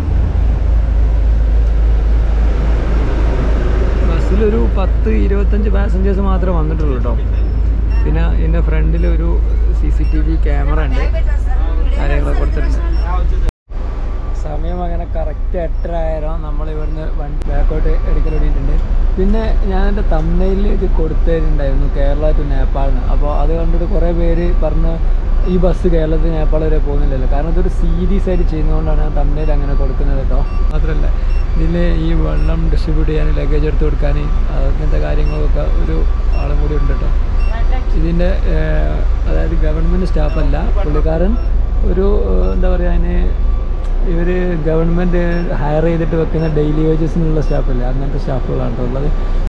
ബസ്സിലൊരു പത്ത് ഇരുപത്തഞ്ച് പാസഞ്ചേഴ്സ് മാത്രമേ വന്നിട്ടുള്ളൂ കേട്ടോ പിന്നെ ഇതിൻ്റെ ഫ്രണ്ടിൽ ഒരു C C T V camera ഉണ്ട് കാര്യങ്ങളൊക്കെ കൊടുത്തിട്ടുണ്ട് സമയം അങ്ങനെ കറക്റ്റ് എട്ടര ആയിരം നമ്മൾ ഇവിടുന്ന് വണ്ടി ബാക്കോട്ട് എടുക്കൽ വേണ്ടിയിട്ടുണ്ട് പിന്നെ ഞാൻ എൻ്റെ തമ്മയിൽ ഇത് കൊടുത്തതിനുണ്ടായിരുന്നു കേരള ടു നേപ്പാളിന് അപ്പോൾ അത് കണ്ടിട്ട് കുറേ പേര് പറഞ്ഞ് ഈ ബസ് കേരളത്തിൽ നേപ്പാൾ വരെ പോകുന്നില്ലല്ലോ കാരണം ഇതൊരു സീരീസ് ആയിട്ട് ചെയ്യുന്നതുകൊണ്ടാണ് ഞാൻ തമ്മയിൽ അങ്ങനെ കൊടുക്കുന്നത് കേട്ടോ മാത്രമല്ല ഇതിൽ ഈ വെള്ളം ഡിസ്ട്രിബ്യൂട്ട് ചെയ്യാൻ ലഗേജ് എടുത്ത് കൊടുക്കാൻ അങ്ങനത്തെ കാര്യങ്ങളൊക്കെ ഒരു ആളും കൂടി ഉണ്ട് കേട്ടോ ഇതിൻ്റെ അതായത് ഗവൺമെൻറ് സ്റ്റാഫല്ല പുള്ളിക്കാരൻ ഒരു ഏഹ്, എന്താ പറയുക അതിന് ഇവർ ഗവൺമെൻറ് ഹയർ ചെയ്തിട്ട് വെക്കുന്ന ഡെയിലി വേജസിനുള്ള സ്റ്റാഫല്ലേ അങ്ങനത്തെ സ്റ്റാഫുകളാണ് ട്ടോ ഉള്ളത്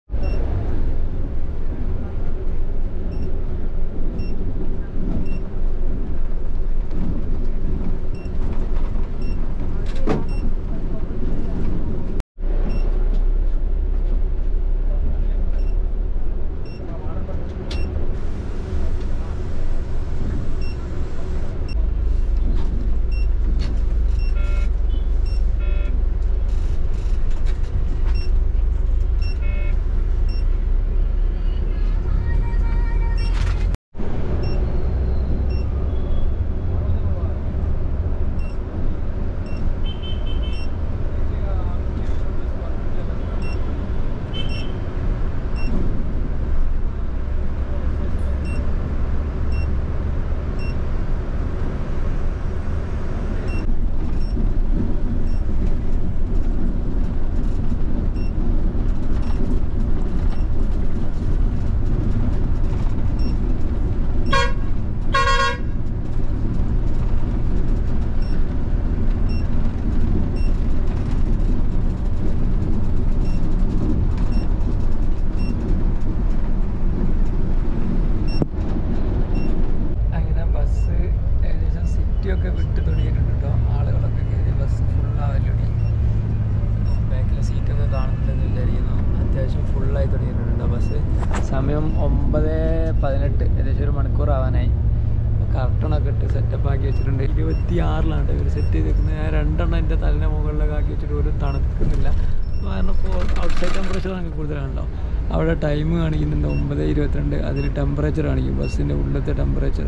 അങ്ങനെ ബസ് ഏകദേശം സിറ്റിയൊക്കെ വിട്ട് തുടങ്ങിയിട്ടുണ്ട് കേട്ടോ ആളുകളൊക്കെ കയറി ബസ് ഫുള്ളാവല്ലോടി ബാക്കിലെ സീറ്റൊക്കെ കാണുന്നുണ്ടെന്ന് വിചാരിക്കുന്നു അത്യാവശ്യം ഫുള്ളായി തുടങ്ങിയിട്ടുണ്ട് ബസ് സമയം ഒമ്പത് പതിനെട്ട് ഏകദേശം ഒരു മണിക്കൂർ ആവാനായി കർട്ടണൊക്കെ ഇട്ട് സെറ്റപ്പ് ആക്കി വെച്ചിട്ടുണ്ട് ഇരുപത്തി ആറിലാണ് ഇവർ സെറ്റ് ചെയ്തിരിക്കുന്നത് ഞാൻ രണ്ടെണ്ണം എൻ്റെ തലിൻ്റെ മുകളിലൊക്കെ ആക്കി വെച്ചിട്ട് ഒരു തണുക്കുന്നില്ല കാരണം ഇപ്പോൾ ഔട്ട്സൈഡ് ടെമ്പറേച്ചർ നമുക്ക് കൂടുതലാണല്ലോ അവിടെ ടൈം കാണിക്കുന്നുണ്ട് ഒമ്പത് ഇരുപത്തിരണ്ട് അതിൽ ടെമ്പറേച്ചർ കാണിക്കും ബസ്സിൻ്റെ ഉള്ളിലത്തെ ടെമ്പറേച്ചർ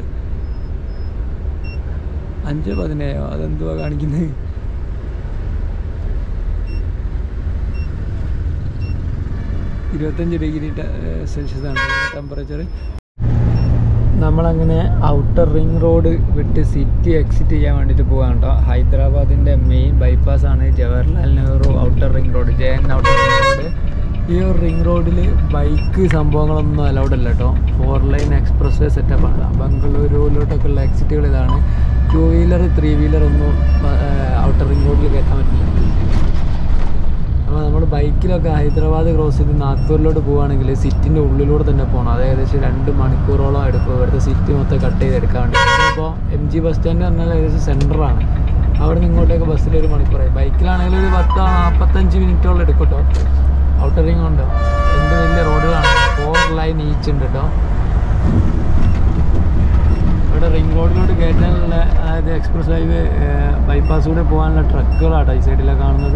അഞ്ച് പതിനേഴോ അതെന്തുവാ കാണിക്കുന്നത് ഇരുപത്തഞ്ച് ഡിഗ്രി സെൽഷ്യസ് ആണ് ടെമ്പറേച്ചർ നമ്മളങ്ങനെ ഔട്ടർ റിംഗ് റോഡ് വിട്ട് സിറ്റി എക്സിറ്റ് ചെയ്യാൻ വേണ്ടിയിട്ട് പോകാൻ കേട്ടോ ഹൈദരാബാദിൻ്റെ മെയിൻ ബൈപ്പാസ് ആണ് Jawaharlal Nehru outer ring road J N outer ring road ഈ ഒരു റിംഗ് റോഡിൽ ബൈക്ക് സംഭവങ്ങളൊന്നും അലൗഡ് അല്ല കേട്ടോ ഫോർ ലൈൻ എക്സ്പ്രസ് വേ സെറ്റപ്പാണ് ബംഗളൂരുവിലോട്ടൊക്കെ ഉള്ള എക്സിറ്റുകൾ ഇതാണ് ടു വീലർ ത്രീ വീലർ ഒന്നും ഔട്ടർ റിംഗ് റോഡിൽ കയറ്റാൻ പറ്റില്ല അപ്പോൾ നമ്മൾ ബൈക്കിലൊക്കെ ഹൈദരാബാദ് ക്രോസ് ചെയ്ത് നാഗ്പൂരിലോട്ട് പോവുകയാണെങ്കിൽ സിറ്റിൻ്റെ ഉള്ളിലൂടെ തന്നെ പോകണം അത് ഏകദേശം രണ്ട് മണിക്കൂറോളം എടുക്കും ഇവിടുത്തെ സിറ്റി മൊത്തം കട്ട് ചെയ്തെടുക്കാൻ വേണ്ടി ഇപ്പോൾ എം ജി ബസ് സ്റ്റാൻഡ് പറഞ്ഞാൽ ഏകദേശം സെൻറ്ററാണ് അവിടെ നിന്ന് ഇങ്ങോട്ടേക്ക് ബസ്സിൽ ഒരു മണിക്കൂറായി ബൈക്കിലാണെങ്കിൽ ഒരു പത്ത് നാൽപ്പത്തഞ്ച് മിനിറ്റോളം എടുക്കും കേട്ടോ ഔട്ടർ റിംഗ് ഉണ്ടോ എന്ത് വലിയ റോഡുകളാണ് ഫോർ ലൈൻ ഈച്ച് ഉണ്ട് കേട്ടോ ഇവിടെ റിംഗ് റോഡിലോട്ട് കയറ്റാനുള്ള അതായത് എക്സ്പ്രസ് ഹൈവേ ബൈപ്പാസ് കൂടെ പോകാനുള്ള ട്രക്കുകളാട്ടോ ഈ സൈഡിലൊക്കെ കാണുന്നത്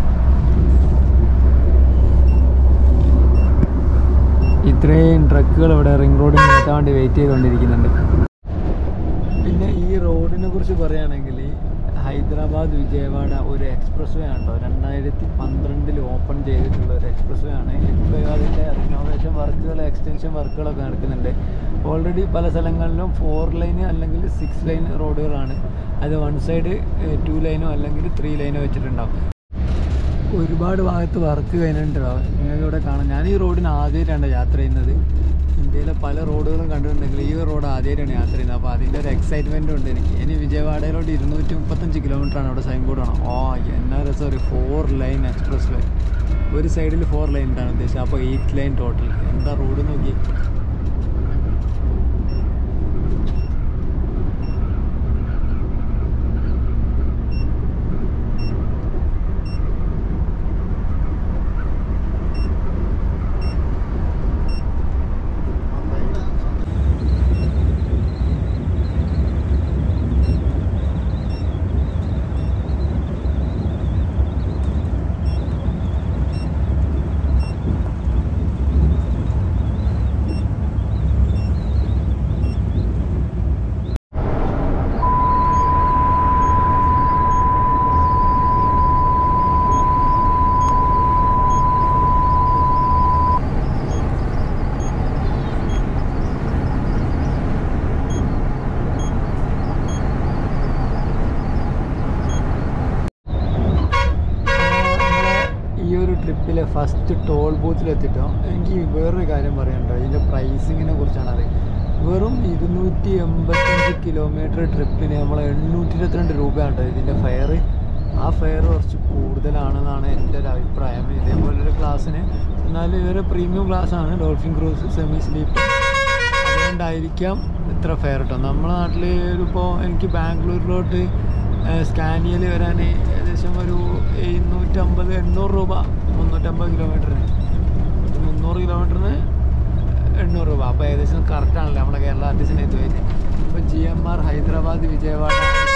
ഇത്രയും ട്രക്കുകൾ ഇവിടെ റിംഗ് റോഡിൽ കയറ്റാൻ വേണ്ടി വെയിറ്റ് ചെയ്തുകൊണ്ടിരിക്കുന്നുണ്ട് പിന്നെ ഈ റോഡിനെ കുറിച്ച് പറയുകയാണെങ്കിൽ ഹൈദരാബാദ് വിജയവാഡ ഒരു എക്സ്പ്രസ് വേ ആണല്ലോ രണ്ടായിരത്തി പന്ത്രണ്ടിൽ ഓപ്പൺ ചെയ്തിട്ടുള്ള ഒരു എക്സ്പ്രസ് വേ ആണ് ഇപ്പോൾ അതിൻ്റെ റിനോവേഷൻ വർക്കുകൾ എക്സ്റ്റൻഷൻ വർക്കുകളൊക്കെ നടക്കുന്നുണ്ട് ഓൾറെഡി പല സ്ഥലങ്ങളിലും ഫോർ ലൈൻ അല്ലെങ്കിൽ സിക്സ് ലൈൻ റോഡുകളാണ് അത് വൺ സൈഡ് ടു ലൈനോ അല്ലെങ്കിൽ ത്രീ ലൈനോ വെച്ചിട്ടുണ്ടാവും ഒരുപാട് ഭാഗത്ത് വർക്ക് കഴിഞ്ഞിട്ടുണ്ടോ നിങ്ങൾക്ക് ഇവിടെ കാണാം ഞാൻ ഈ റോഡിന് ആദ്യമായിട്ടാണ് യാത്ര ചെയ്യുന്നത് ഇന്ത്യയിലെ പല റോഡുകളും കണ്ടിട്ടുണ്ടെങ്കിൽ ഈ റോഡ് ആദ്യമായിട്ടാണ് യാത്ര ചെയ്യുന്നത് അപ്പോൾ അതിൻ്റെ ഒരു എക്സൈറ്റ്മെൻറ്റും ഉണ്ട് എനിക്ക് ഇനി വിജയവാഡയിലോട്ട് ഇരുന്നൂറ്റി മുപ്പത്തഞ്ച് കിലോമീറ്ററാണ് അവിടെ സൈൻ ബോർഡ് വേണം ഓ എന്നാ രസം ഒരു ഫോർ ലൈൻ എക്സ്പ്രസ് വേ ഒരു സൈഡിൽ ഫോർ ലൈൻ ഉണ്ടാണ് ഉദ്ദേശിച്ചത് അപ്പോൾ എയ്റ്റ് ലൈൻ ടോട്ടൽ എന്താ റോഡ് നോക്കി ഈ ഒരു ട്രിപ്പിലെ ഫസ്റ്റ് ടോൾ ബൂത്തിലെത്തിട്ടോ എനിക്ക് വേറൊരു കാര്യം പറയാനുണ്ടോ ഇതിൻ്റെ പ്രൈസിങ്ങിനെ കുറിച്ചാണത് വെറും ഇരുന്നൂറ്റി എൺപത്തഞ്ച് കിലോമീറ്റർ ട്രിപ്പിന് നമ്മൾ എണ്ണൂറ്റി ഇരുപത്തിരണ്ട് രൂപയാണ് കേട്ടോ ഇതിൻ്റെ ഫെയർ ആ ഫെയർ കുറച്ച് കൂടുതലാണെന്നാണ് എൻ്റെ ഒരു അഭിപ്രായം ഇതേപോലൊരു ക്ലാസ്സിന് എന്നാലും ഇവര് പ്രീമിയം ക്ലാസ് ആണ് ഡോൾഫിൻ ക്രൂസ് സെമി സ്ലീപ്പ് അതുകൊണ്ടായിരിക്കാം ഇത്ര ഫെയർ കേട്ടോ നമ്മുടെ നാട്ടിൽ ഒരു ഇപ്പോൾ എനിക്ക് ബാംഗ്ലൂരിലോട്ട് സ്കാനിയയിൽ വരാൻ ഏകദേശം ഒരു എഴുന്നൂറ്റമ്പത് എണ്ണൂറ് രൂപ മുന്നൂറ്റമ്പത് കിലോമീറ്ററിന് മുന്നൂറ് കിലോമീറ്ററിന് എണ്ണൂറ് രൂപ അപ്പോൾ ഏകദേശം കറക്റ്റാണല്ലോ നമ്മുടെ കേരള ആർട്ടിസിനെ എത്തുമായിട്ട് ഇപ്പോൾ G M R Hyderabad Vijayawada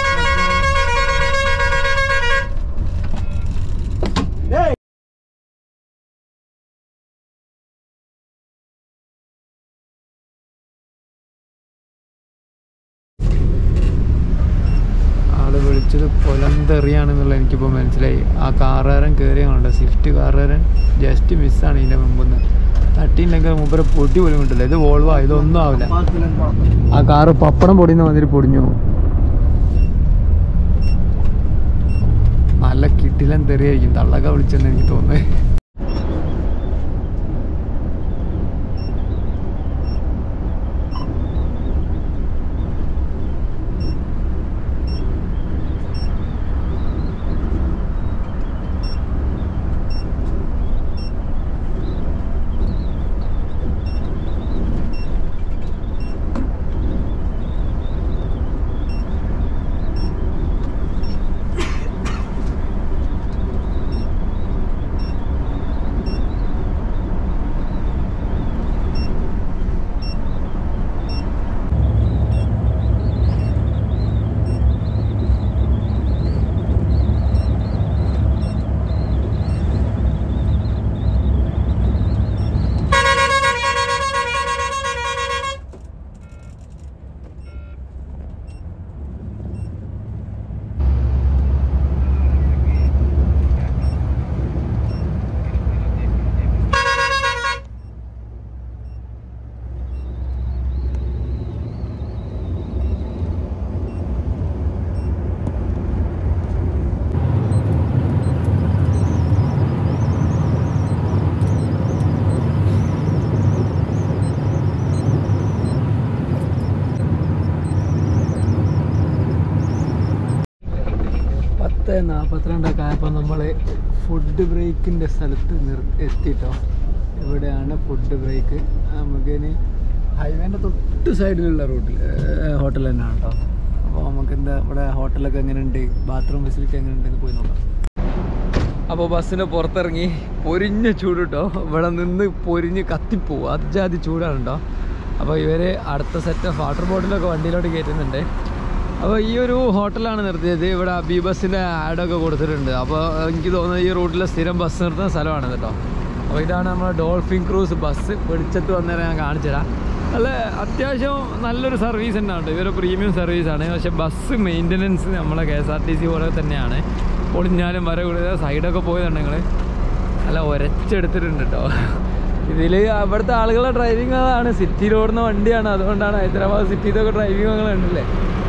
ആള് വിളിച്ചത് പൊലന്തെറിയാണെന്നുള്ള എനിക്കിപ്പോൾ മനസ്സിലായി ആ കാറുകാരൻ കയറിയുണ്ട് സ്വിഫ്റ്റ് കാറുകാരൻ ജസ്റ്റ് മിസ്സാണ് ഇതിൻ്റെ മുമ്പ് തട്ടിയില്ലെങ്കിൽ മുമ്പ് പൊടി പോലും കിട്ടില്ല ഇത് വോൾവോ ഇതൊന്നും ആവില്ല ആ കാറ് പപ്പടം പൊടിയുന്ന മാതിരി പൊടിഞ്ഞു പോകും. നല്ല കിട്ടിലൻ തെറിയായിരിക്കും തള്ളക്ക വിളിച്ചെന്ന് എനിക്ക് തോന്നുന്നത് പത്ത് നാൽപ്പത്തിരണ്ടൊക്കെ ആയപ്പോൾ നമ്മൾ ഫുഡ് ബ്രേക്കിൻ്റെ സ്ഥലത്ത് നിർ എത്തിട്ടോ ഇവിടെയാണ് ഫുഡ് ബ്രേക്ക് നമുക്കിനി ഹൈവേൻ്റെ തൊട്ട് സൈഡിലുള്ള റൂട്ടിൽ ഹോട്ടൽ തന്നെയാണ് കേട്ടോ അപ്പോൾ നമുക്ക് എന്താ ഇവിടെ ഹോട്ടലൊക്കെ എങ്ങനെയുണ്ട് ബാത്റൂം ഫെസിലിറ്റി എങ്ങനെയുണ്ടെന്ന് പോയി നോക്കാം അപ്പോൾ ബസ്സിന് പുറത്തിറങ്ങി പൊരിഞ്ഞ ചൂട് കേട്ടോ ഇവിടെ നിന്ന് പൊരിഞ്ഞ് കത്തിപ്പോവും അജാതി ചൂടാണ് കേട്ടോ അപ്പോൾ ഇവർ അടുത്ത സെറ്റ് ഓഫ് വാട്ടർ ബോട്ടിലൊക്കെ വണ്ടിയിലോട്ട് കയറ്റുന്നുണ്ട് അപ്പോൾ ഈ ഒരു ഹോട്ടലാണ് നിർത്തിയത് ഇവിടെ ബി ബസ്സിൻ്റെ ആഡൊക്കെ കൊടുത്തിട്ടുണ്ട് അപ്പോൾ എനിക്ക് തോന്നുന്നത് ഈ റൂട്ടിൽ സ്ഥിരം ബസ് നിർത്തുന്ന സ്ഥലമാണ് കേട്ടോ അപ്പോൾ ഇതാണ് നമ്മുടെ ഡോൾഫിൻ ക്രൂസ് ബസ് വെളിച്ചത്ത് വന്നേരം ഞാൻ കാണിച്ചു തരാം നല്ല അത്യാവശ്യം നല്ലൊരു സർവീസ് തന്നെയാണ് കേട്ടോ ഇവരെ പ്രീമിയം സർവീസാണ് പക്ഷേ ബസ് മെയിൻ്റനൻസ് നമ്മളെ K S R T C പോലെ തന്നെയാണ് പൊളിഞ്ഞാലും വര കൂടുതൽ സൈഡൊക്കെ പോയതുണ്ട് നിങ്ങൾ നല്ല ഒരച്ചെടുത്തിട്ടുണ്ട് കേട്ടോ ഇതിൽ അവിടുത്തെ ആളുകളുടെ ഡ്രൈവിംഗ് അതാണ് സിറ്റിയിൽ ഓടുന്ന വണ്ടിയാണ് അതുകൊണ്ടാണ് ഹൈദരാബാദ് സിറ്റിയിലൊക്കെ ഡ്രൈവിംഗ് അങ്ങനെ ഉണ്ടല്ലേ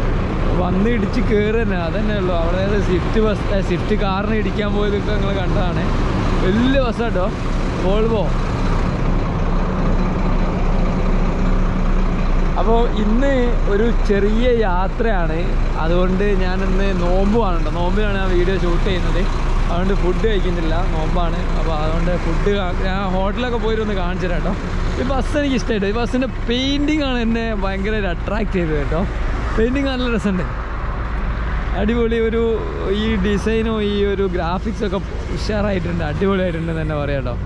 വന്ന് ഇടിച്ച് കയറി തന്നെ അതന്നെ ഉള്ളൂ അവിടെ സ്വിഫ്റ്റ് ബസ് ഏ, സ്വിഫ്റ്റ് കാറിന് ഇടിക്കാൻ പോയതൊക്കെ നിങ്ങൾ കണ്ടതാണ് വലിയ ബസ്സാട്ടോ വോൾവോ അപ്പോൾ ഇന്ന് ഒരു ചെറിയ യാത്രയാണ് അതുകൊണ്ട് ഞാൻ ഇന്ന് നോമ്പുമാണ് കേട്ടോ നോമ്പിലാണ് ഞാൻ വീഡിയോ ഷൂട്ട് ചെയ്യുന്നത് അതുകൊണ്ട് ഫുഡ് കഴിക്കുന്നില്ല നോമ്പാണ് അപ്പോൾ അതുകൊണ്ട് ഫുഡ് ഞാൻ ഹോട്ടലൊക്കെ പോയിട്ട് ഒന്ന് കാണിച്ചു തരാം കേട്ടോ ഈ ബസ് എനിക്ക് ഇഷ്ടമായിട്ട് ഈ ബസ്സിൻ്റെ പെയിൻറ്റിംഗ് ആണ് എന്നെ ഭയങ്കര അട്രാക്ട് ചെയ്തത് കേട്ടോ പെയിൻറ്റിങ് നല്ല രസമുണ്ട് അടിപൊളി ഒരു ഈ ഡിസൈനും ഈ ഒരു ഗ്രാഫിക്സ് ഒക്കെ ഉഷാറായിട്ടുണ്ട് അടിപൊളിയായിട്ടുണ്ട് എന്ന് തന്നെ പറയാം കേട്ടോ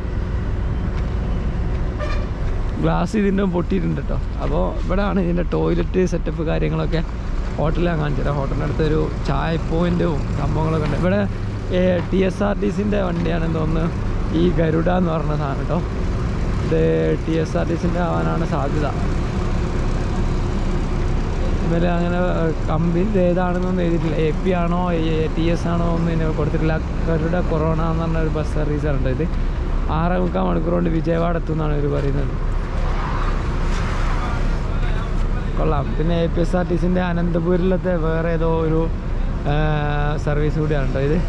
ഗ്ലാസ് ഇതിൻ്റെ പൊട്ടിയിട്ടുണ്ട് കേട്ടോ അപ്പോൾ ഇവിടെയാണ് ഇതിൻ്റെ ടോയ്ലറ്റ് സെറ്റപ്പ് കാര്യങ്ങളൊക്കെ ഹോട്ടലിൽ ഞാൻ കാണിച്ചു തരാം ഹോട്ടലിൻ്റെ അടുത്തൊരു ചായ പോയിൻറ്റും സംഭവങ്ങളൊക്കെ ഉണ്ട് ഇവിടെ ടി എസ് ആർ ടി സിൻ്റെ വണ്ടിയാണെന്ന് തോന്നുന്നു ഈ ഗരുഡ എന്ന് പറഞ്ഞ സാധനം കേട്ടോ ഇത് ടി എസ് ആർ ടി സിൻ്റെ ആവാനാണ് സാധ്യത ഇന്നലെ അങ്ങനെ കമ്പനി ഇത് ഏതാണെന്നൊന്നും എഴുതിയിട്ടില്ല എ പി ആണോ ടി എസ് ആണോ ഒന്നും ഇതിന് കൊടുത്തിട്ടില്ല ഗരുഡ കൊറോണ എന്ന് പറഞ്ഞ ഒരു ബസ് സർവീസാണ് ഉണ്ട് ഇത് ആറേ മുക്കാൽ മണിക്കൂർ കൊണ്ട് വിജയവാഡ എത്തുമെന്നാണ് ഇവർ പറയുന്നത് കൊള്ളാം പിന്നെ A P S R T സിൻ്റെ അനന്തപുരിലത്തെ വേറെ ഏതോ ഒരു സർവീസ് കൂടിയാണ് കേട്ടോ ഇത്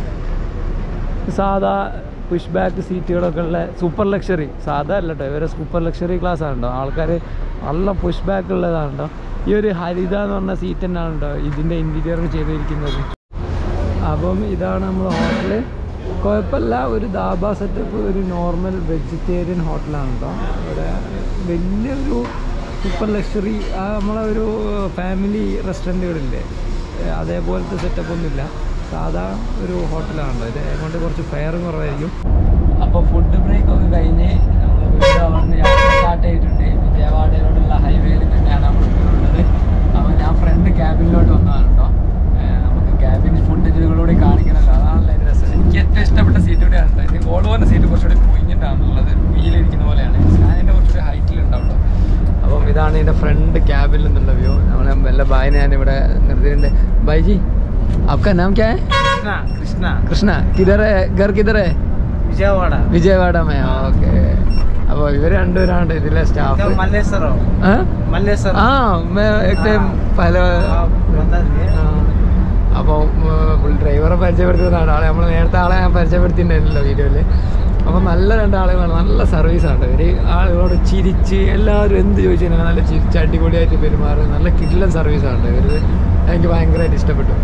സാധാ പുഷ് ബാക്ക് സീറ്റുകളൊക്കെ ഉള്ള സൂപ്പർ ലക്ഷറി സാധാ അല്ല കേട്ടോ ഇവരെ സൂപ്പർ ലക്ഷറി ക്ലാസ് ആണ് കേട്ടോ ആൾക്കാർ നല്ല പുഷ് ബാക്ക് ഉള്ളതാണ് കേട്ടോ ഈ ഒരു ഹരിത എന്ന് പറഞ്ഞ സീറ്റ് തന്നെയാണ് കേട്ടോ ഇതിൻ്റെ ഇൻറ്റീരിയർ ചെയ്തിരിക്കുന്നത് അപ്പം ഇതാണ് നമ്മൾ ഹോട്ടല് കുഴപ്പമില്ല ഒരു ദാബ സെറ്റപ്പ് ഒരു നോർമൽ വെജിറ്റേറിയൻ ഹോട്ടലാണ് കേട്ടോ ഇവിടെ വലിയൊരു സൂപ്പർ ലക്ഷറി നമ്മളെ ഒരു ഫാമിലി റെസ്റ്റോറൻറ്റുകളില്ലേ ഏഹ് അതേപോലത്തെ സെറ്റപ്പ് ഒന്നുമില്ല സാധാ ഒരു ഹോട്ടലാണല്ലോ ഇത് അതുകൊണ്ട് കുറച്ച് ഫെയറും കുറവായിരിക്കും അപ്പോൾ ഫുഡ് ബ്രേക്ക് ഒക്കെ കഴിഞ്ഞ് നമ്മൾ വീട് അവിടെ യാത്ര സ്റ്റാർട്ട് ചെയ്തിട്ടുണ്ട് വിജയവാഡയിലോട്ടുള്ള ഹൈവേയിൽ തന്നെയാണ് നമ്മൾ ഉള്ളത് അപ്പോൾ ഞാൻ ഫ്രണ്ട് ക്യാബിനിലോട്ട് വന്നതാണ് കേട്ടോ ഏഹ് നമുക്ക് ക്യാബിൻ ഫുഡ് ഇതിലൂടെ കാണിക്കണമല്ലോ അതാണല്ലോ അതിൻ്റെ രസം എനിക്ക് ഏറ്റവും ഇഷ്ടപ്പെട്ട സീറ്റ് കൂടെയാണ് ഇത് വോൾവോൻ്റെ സീറ്റ് കുറച്ചുകൂടി കുഞ്ഞിട്ടാണുള്ളത് വീലിരിക്കുന്ന പോലെയാണ് സ്കാനിൻ്റെ കുറച്ചുകൂടി ഹൈറ്റിലുണ്ടാവും കേട്ടോ അപ്പം ഇതാണ് ഇതിൻ്റെ ഫ്രണ്ട് ക്യാബിൽ നിന്നുള്ള വ്യൂ നമ്മൾ എല്ലാ ബായിനെ ഞാൻ ഇവിടെ നിർത്തിയിട്ടുണ്ട് ബായിജി आपका नाम क्या है कृष्णा कृष्णा कृष्णा किधर है घर किधर है विजयवाड़ा വിജയവാഡ മേ ഓക്കെ അപ്പോൾ ഇവർ രണ്ടുപേരാണ് ഇതിലെ സ്റ്റാഫ് मल्लेश्वर मल्लेश्वर ആ मैं एक टाइम പല बता दिए അപ്പോൾ ഫുൾ ഡ്രൈവറെ പരിചയപ്പെടുത്തുന്നതാണ് ആളെ നമ്മൾ നേരത്തെ ആളെ ഞാൻ പരിചയപ്പെടുത്തിയിട്ടുണ്ടായിരുന്നല്ലോ വീഡിയോയിൽ അപ്പോൾ നല്ല രണ്ടാളുകളാണ് നല്ല സർവീസാണ് ഇവർ ആളുകളോട് ചിരിച്ച് എല്ലാവരും എന്ത് ചോദിച്ചു കഴിഞ്ഞാൽ നല്ല ചിരിച്ച് അടിപൊളിയായിട്ട് പെരുമാറും നല്ല കിടിലൻ സർവീസാണ് ഇവർ എനിക്ക് ഭയങ്കരമായിട്ട് ഇഷ്ടപ്പെട്ടു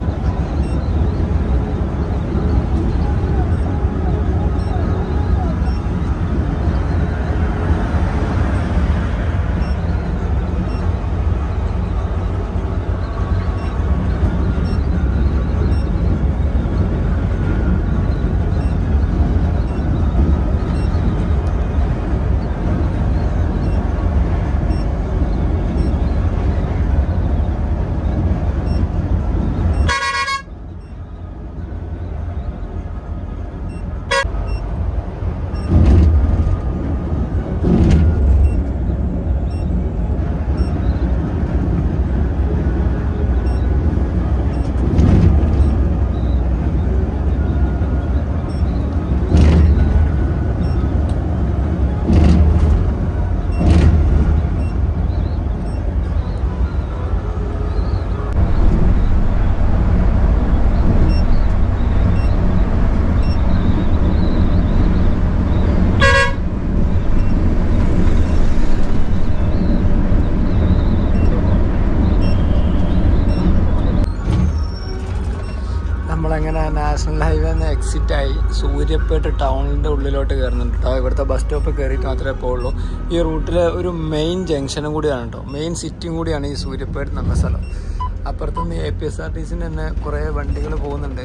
നമ്മളങ്ങനെ നാഷണൽ ഹൈവേ നിന്ന് എക്സിറ്റ് ആയി സൂര്യപ്പേട്ട് ടൗണിൻ്റെ ഉള്ളിലോട്ട് കയറുന്നുണ്ട് കേട്ടോ ഇവിടുത്തെ ബസ് സ്റ്റോപ്പ് കയറിയിട്ട് മാത്രമേ പോകുള്ളൂ ഈ റൂട്ടിലെ ഒരു മെയിൻ ജംഗ്ഷനും കൂടിയാണ് കേട്ടോ മെയിൻ സിറ്റിയും കൂടിയാണ് ഈ സൂര്യപ്പേട്ട് എന്ന സ്ഥലം അപ്പുറത്തുനിന്ന് A P S R T സിൻ്റെ തന്നെ കുറേ വണ്ടികൾ പോകുന്നുണ്ട്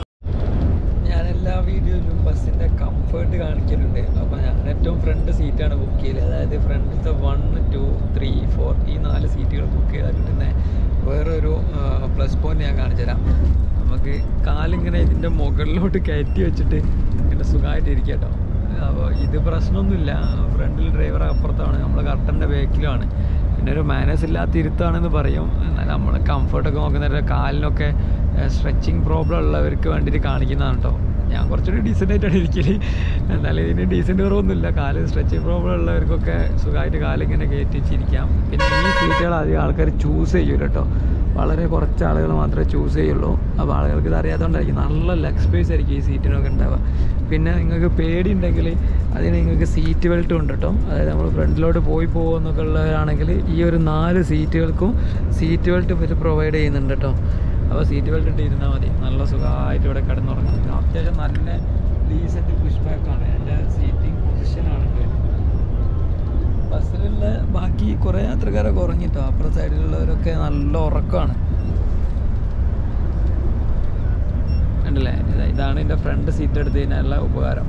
ഞാൻ എല്ലാ വീഡിയോയിലും ബസ്സിൻ്റെ കംഫേർട്ട് കാണിക്കലുണ്ട് അപ്പോൾ ഞാൻ ഏറ്റവും ഫ്രണ്ട് സീറ്റാണ് ബുക്ക് ചെയ്തത് അതായത് ഫ്രണ്ടിലത്തെ വൺ ടു ത്രീ ഫോർ ഈ നാല് സീറ്റുകൾ ബുക്ക് ചെയ്താൽ കിട്ടുന്ന വേറൊരു പ്ലസ് പോയിന്റ് ഞാൻ കാണിച്ചു തരാം നമുക്ക് കാലിങ്ങനെ ഇതിൻ്റെ മുകളിലോട്ട് കയറ്റി വെച്ചിട്ട് ഇങ്ങനെ സുഖമായിട്ട് ഇരിക്കാം കേട്ടോ അപ്പോൾ ഇത് പ്രശ്നമൊന്നുമില്ല ഫ്രണ്ടിൽ ഡ്രൈവർ അപ്പുറത്താണ് നമ്മൾ കർട്ടൻ്റെ ബാക്കിലാണ് പിന്നെ ഒരു മാനേഴ്സ് ഇല്ലാത്ത ഇരുത്താണെന്ന് പറയും എന്നാൽ നമ്മൾ കംഫർട്ടൊക്കെ നോക്കുന്ന കാലിനൊക്കെ സ്ട്രെച്ചിങ് പ്രോബ്ലം ഉള്ളവർക്ക് വേണ്ടിയിട്ട് കാണിക്കുന്നതാണ് കേട്ടോ ഞാൻ കുറച്ചുകൂടി ഡീസൻ്റ് ആയിട്ടാണ് ഇരിക്കല് എന്നാലും ഇതിന് ഡീസൻറ്റ് കുറവൊന്നുമില്ല കാല് സ്ട്രെച്ചിങ് പ്രോബ്ലം ഉള്ളവർക്കൊക്കെ സുഖമായിട്ട് കാലിങ്ങനെ കയറ്റി വെച്ചിരിക്കാം പിന്നെ ഈ സീറ്റുകൾ അധികം ആൾക്കാർ ചൂസ് ചെയ്യൂല കേട്ടോ വളരെ കുറച്ച് ആളുകൾ മാത്രമേ ചൂസ് ചെയ്യുള്ളൂ അപ്പോൾ ആളുകൾക്ക് ഇത് അറിയാത്തതുകൊണ്ടായിരിക്കും നല്ല ലെഗ് സ്പേസ് ആയിരിക്കും ഈ സീറ്റിനൊക്കെ ഉണ്ടാവുക പിന്നെ നിങ്ങൾക്ക് പേടി ഉണ്ടെങ്കിൽ അതിന് നിങ്ങൾക്ക് സീറ്റ് ബെൽറ്റും ഉണ്ട് കേട്ടോ അതായത് നമ്മൾ ഫ്രണ്ടിലോട്ട് പോയി പോകുമെന്നൊക്കെ ഉള്ളവരാണെങ്കിൽ ഈ ഒരു നാല് സീറ്റുകൾക്കും സീറ്റ് ബെൽറ്റ് ഇവർ പ്രൊവൈഡ് ചെയ്യുന്നുണ്ട് കേട്ടോ അപ്പോൾ സീറ്റ് ബെൽറ്റ് ഇട്ട് ഇരുന്നാൽ മതി നല്ല സുഖമായിട്ട് ഇവിടെ കിടന്നുറങ്ങാം അത്യാവശ്യം നല്ല ഡീസൻറ്റ് പുഷ് ബാക്കാണ് എൻ്റെ സീറ്റിംഗ് പൊസിഷനാണ് ബസ്സിലുള്ള ബാക്കി കുറേ യാത്രക്കാരൊക്കെ ഉറങ്ങിട്ടോ അപ്പുറത്തെ സൈഡിലുള്ളവരൊക്കെ നല്ല ഉറക്കമാണ് ഉണ്ടല്ലേ ഇതാ- ഇതാണ് എൻ്റെ ഫ്രണ്ട് സീറ്റ് എടുത്ത് കഴിഞ്ഞാലുള്ള ഉപകാരം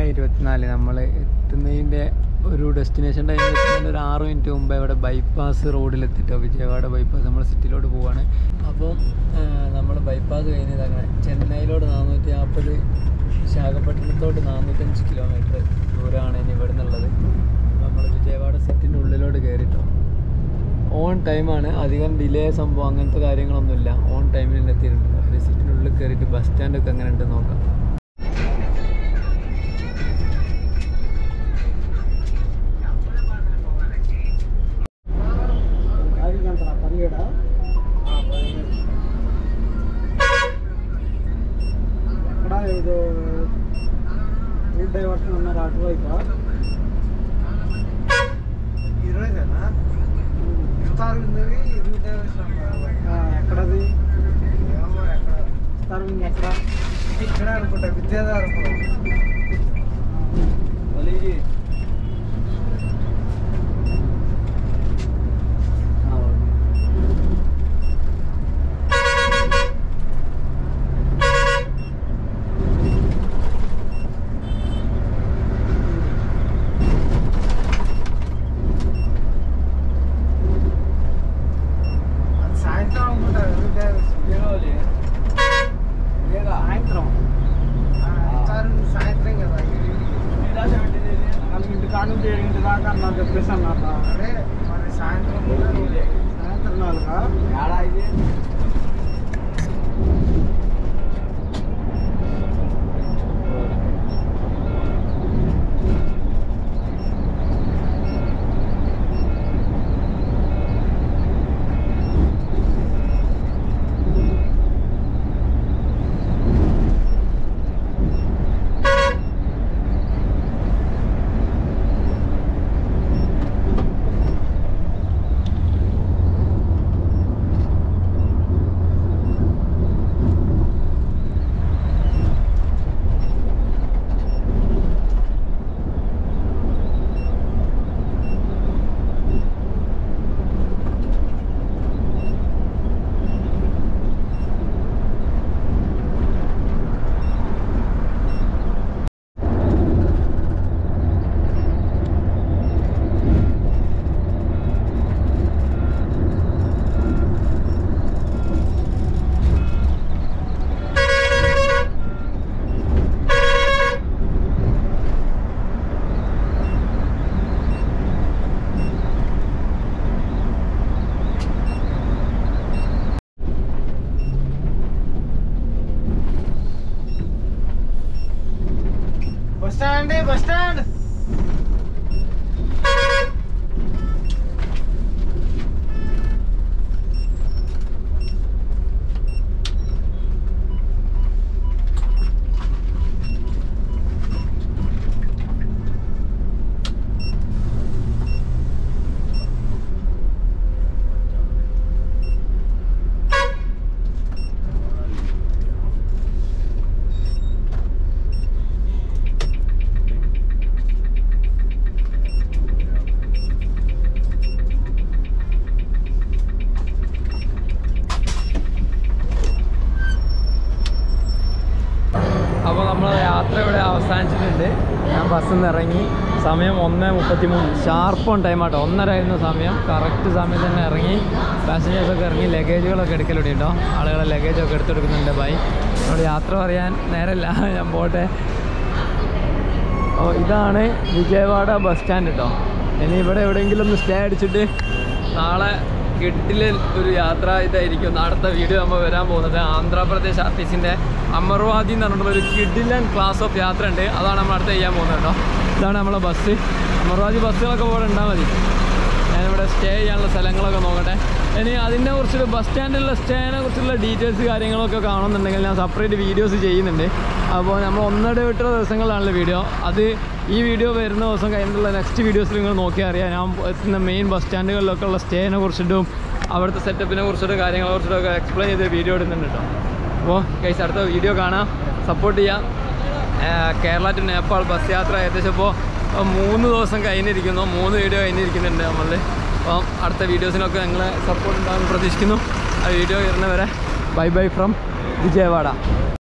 സമയം ഇരുപത്തിനാല് നമ്മൾ എത്തുന്നതിൻ്റെ ഒരു ഡെസ്റ്റിനേഷൻ ടൈം എത്തുന്നതിൻ്റെ ഒരു ആറ് മിനിറ്റ് മുമ്പേ ഇവിടെ ബൈപ്പാസ് റോഡിലെത്തിട്ടോ വിജയവാഡ ബൈപ്പാസ് നമ്മൾ സിറ്റിയിലോട്ട് പോവാണ് അപ്പം നമ്മൾ ബൈപ്പാസ് കഴിഞ്ഞത് അങ്ങനെ ചെന്നൈയിലോട്ട് നാനൂറ്റി നാൽപ്പത് വിശാഖപട്ടണത്തോട്ട് നാനൂറ്റഞ്ച് കിലോമീറ്റർ ദൂരമാണ് ഇനി ഇവിടെ നിന്നുള്ളത് നമ്മൾ വിജയവാഡ സിറ്റിൻ്റെ ഉള്ളിലോട്ട് കയറിട്ടോ ഓൺ ടൈമാണ് അധികം ഡിലേ സംഭവം അങ്ങനത്തെ കാര്യങ്ങളൊന്നുമില്ല ഓൺ ടൈമിൽ തന്നെ എത്തിയിട്ടുണ്ട് ഒരു സിറ്റിൻ്റെ ഉള്ളിൽ കയറിയിട്ട് ബസ് സ്റ്റാൻഡൊക്കെ എങ്ങനെ ഉണ്ടെന്ന് നോക്കാം ఎక్కడ ఇది రూట్ డైవర్షన్ ఉన్నారు అటువైపు ఈరోజేనా ఇఫ్తార్ ఉన్నది రూట్ డైవర్షన్ ఎక్కడది ఏమో ఎక్కడ ఇఫ్తార్ ఉంది ఎక్కడ ఇక్కడ అనుకుంటా విద్యాధారపురం వలీజీ అది సాయంత్రం అనుకుంటా రూట్ డైవర్షన్ సాయంత్రం ఇఫ్తార్ ఉంది సాయంత్రం కదా నాలుగింటి కాడ నుంచి ఏడింటి దాకా అన్నా చెప్పేసి అన్నట అదే మరి సాయంత్రం సాయంత్రం నాలుగా బస్ స్టాండ్ బస్ స్టాండ్ അപ്പോൾ നമ്മൾ യാത്ര ഇവിടെ അവസാനിച്ചിട്ടുണ്ട് ഞാൻ ബസ്സിൽ നിന്ന് ഇറങ്ങി സമയം ഒന്ന് മുപ്പത്തി മൂന്ന് ഷാർപ്പ് ഓൺ ടൈം ആട്ടോ ഒന്നര ആയിരുന്ന സമയം കറക്റ്റ് സമയത്ത് തന്നെ ഇറങ്ങി പാസഞ്ചേഴ്സൊക്കെ ഇറങ്ങി ലഗേജുകളൊക്കെ എടുക്കലുണ്ട് കേട്ടോ ആളുകളെ ലഗേജൊക്കെ എടുത്തെടുക്കുന്നുണ്ട് ബൈ അവിടെ യാത്ര പറയാൻ നേരമില്ല ഞാൻ പോട്ടെ ഓ ഇതാണ് വിജയവാഡ ബസ് സ്റ്റാൻഡ് കേട്ടോ ഇനി ഇവിടെ എവിടെയെങ്കിലും ഒന്ന് സ്റ്റേ അടിച്ചിട്ട് നാളെ കിഡിലെ ഒരു യാത്ര ഇതായിരിക്കും അടുത്ത വീഡിയോ നമ്മൾ വരാൻ പോകുന്നത് ആന്ധ്രാപ്രദേശ് ആർ ടി സിൻ്റെ അമർവാദി എന്ന് പറഞ്ഞിട്ടുള്ള ഒരു കിഡിലൻ ക്ലാസ് ഓഫ് യാത്ര ഉണ്ട് അതാണ് നമ്മൾ അടുത്ത് ചെയ്യാൻ പോകുന്നത് കേട്ടോ ഇതാണ് നമ്മളെ ബസ് അമർവാദി ബസ്സുകളൊക്കെ പോലെ ഉണ്ടാൽ മതി ഞാനിവിടെ സ്റ്റേ ചെയ്യാനുള്ള സ്ഥലങ്ങളൊക്കെ നോക്കട്ടെ ഇനി അതിനെ കുറിച്ചുള്ള ബസ് സ്റ്റാൻഡിലുള്ള സ്റ്റേനെ കുറിച്ചുള്ള ഡീറ്റെയിൽസ് കാര്യങ്ങളൊക്കെ കാണുന്നുണ്ടെങ്കിൽ ഞാൻ സെപ്പറേറ്റ് വീഡിയോസ് ചെയ്യുന്നുണ്ട് അപ്പോൾ നമ്മൾ ഒന്നര വിട്ടുള്ള ദിവസങ്ങളിലാണല്ലോ വീഡിയോ അത് ഈ വീഡിയോ വരുന്ന ദിവസം കഴിഞ്ഞിട്ടുള്ള നെക്സ്റ്റ് വീഡിയോസിൽ നിങ്ങൾ നോക്കിയാൽ അറിയാം ഞാൻ എത്തുന്ന മെയിൻ ബസ് സ്റ്റാൻഡുകളിലൊക്കെ ഉള്ള സ്റ്റേനെ കുറിച്ചിട്ടും അവിടുത്തെ സെറ്റപ്പിനെ കുറിച്ചിട്ടും കാര്യങ്ങളെ കുറിച്ചിട്ടൊക്കെ എക്സ്പ്ലെയിൻ ചെയ്ത് വീഡിയോ ഇടുന്നുണ്ട് കേട്ടോ അപ്പോൾ കൈസ് അടുത്ത വീഡിയോ കാണാം സപ്പോർട്ട് ചെയ്യാം ഏഹ് കേരള ടു നേപ്പാൾ ബസ് യാത്ര ഏകദേശം ഇപ്പോൾ മൂന്ന് ദിവസം കഴിഞ്ഞിരിക്കുന്നു മൂന്ന് വീഡിയോ കഴിഞ്ഞിരിക്കുന്നുണ്ട് നമ്മളിൽ അപ്പം അടുത്ത വീഡിയോസിനൊക്കെ നിങ്ങളെ സപ്പോർട്ട് ഉണ്ടാകുമെന്ന് പ്രതീക്ഷിക്കുന്നു ആ വീഡിയോ വരുന്നവരെ ബൈ ബൈ ഫ്രം വിജയവാഡ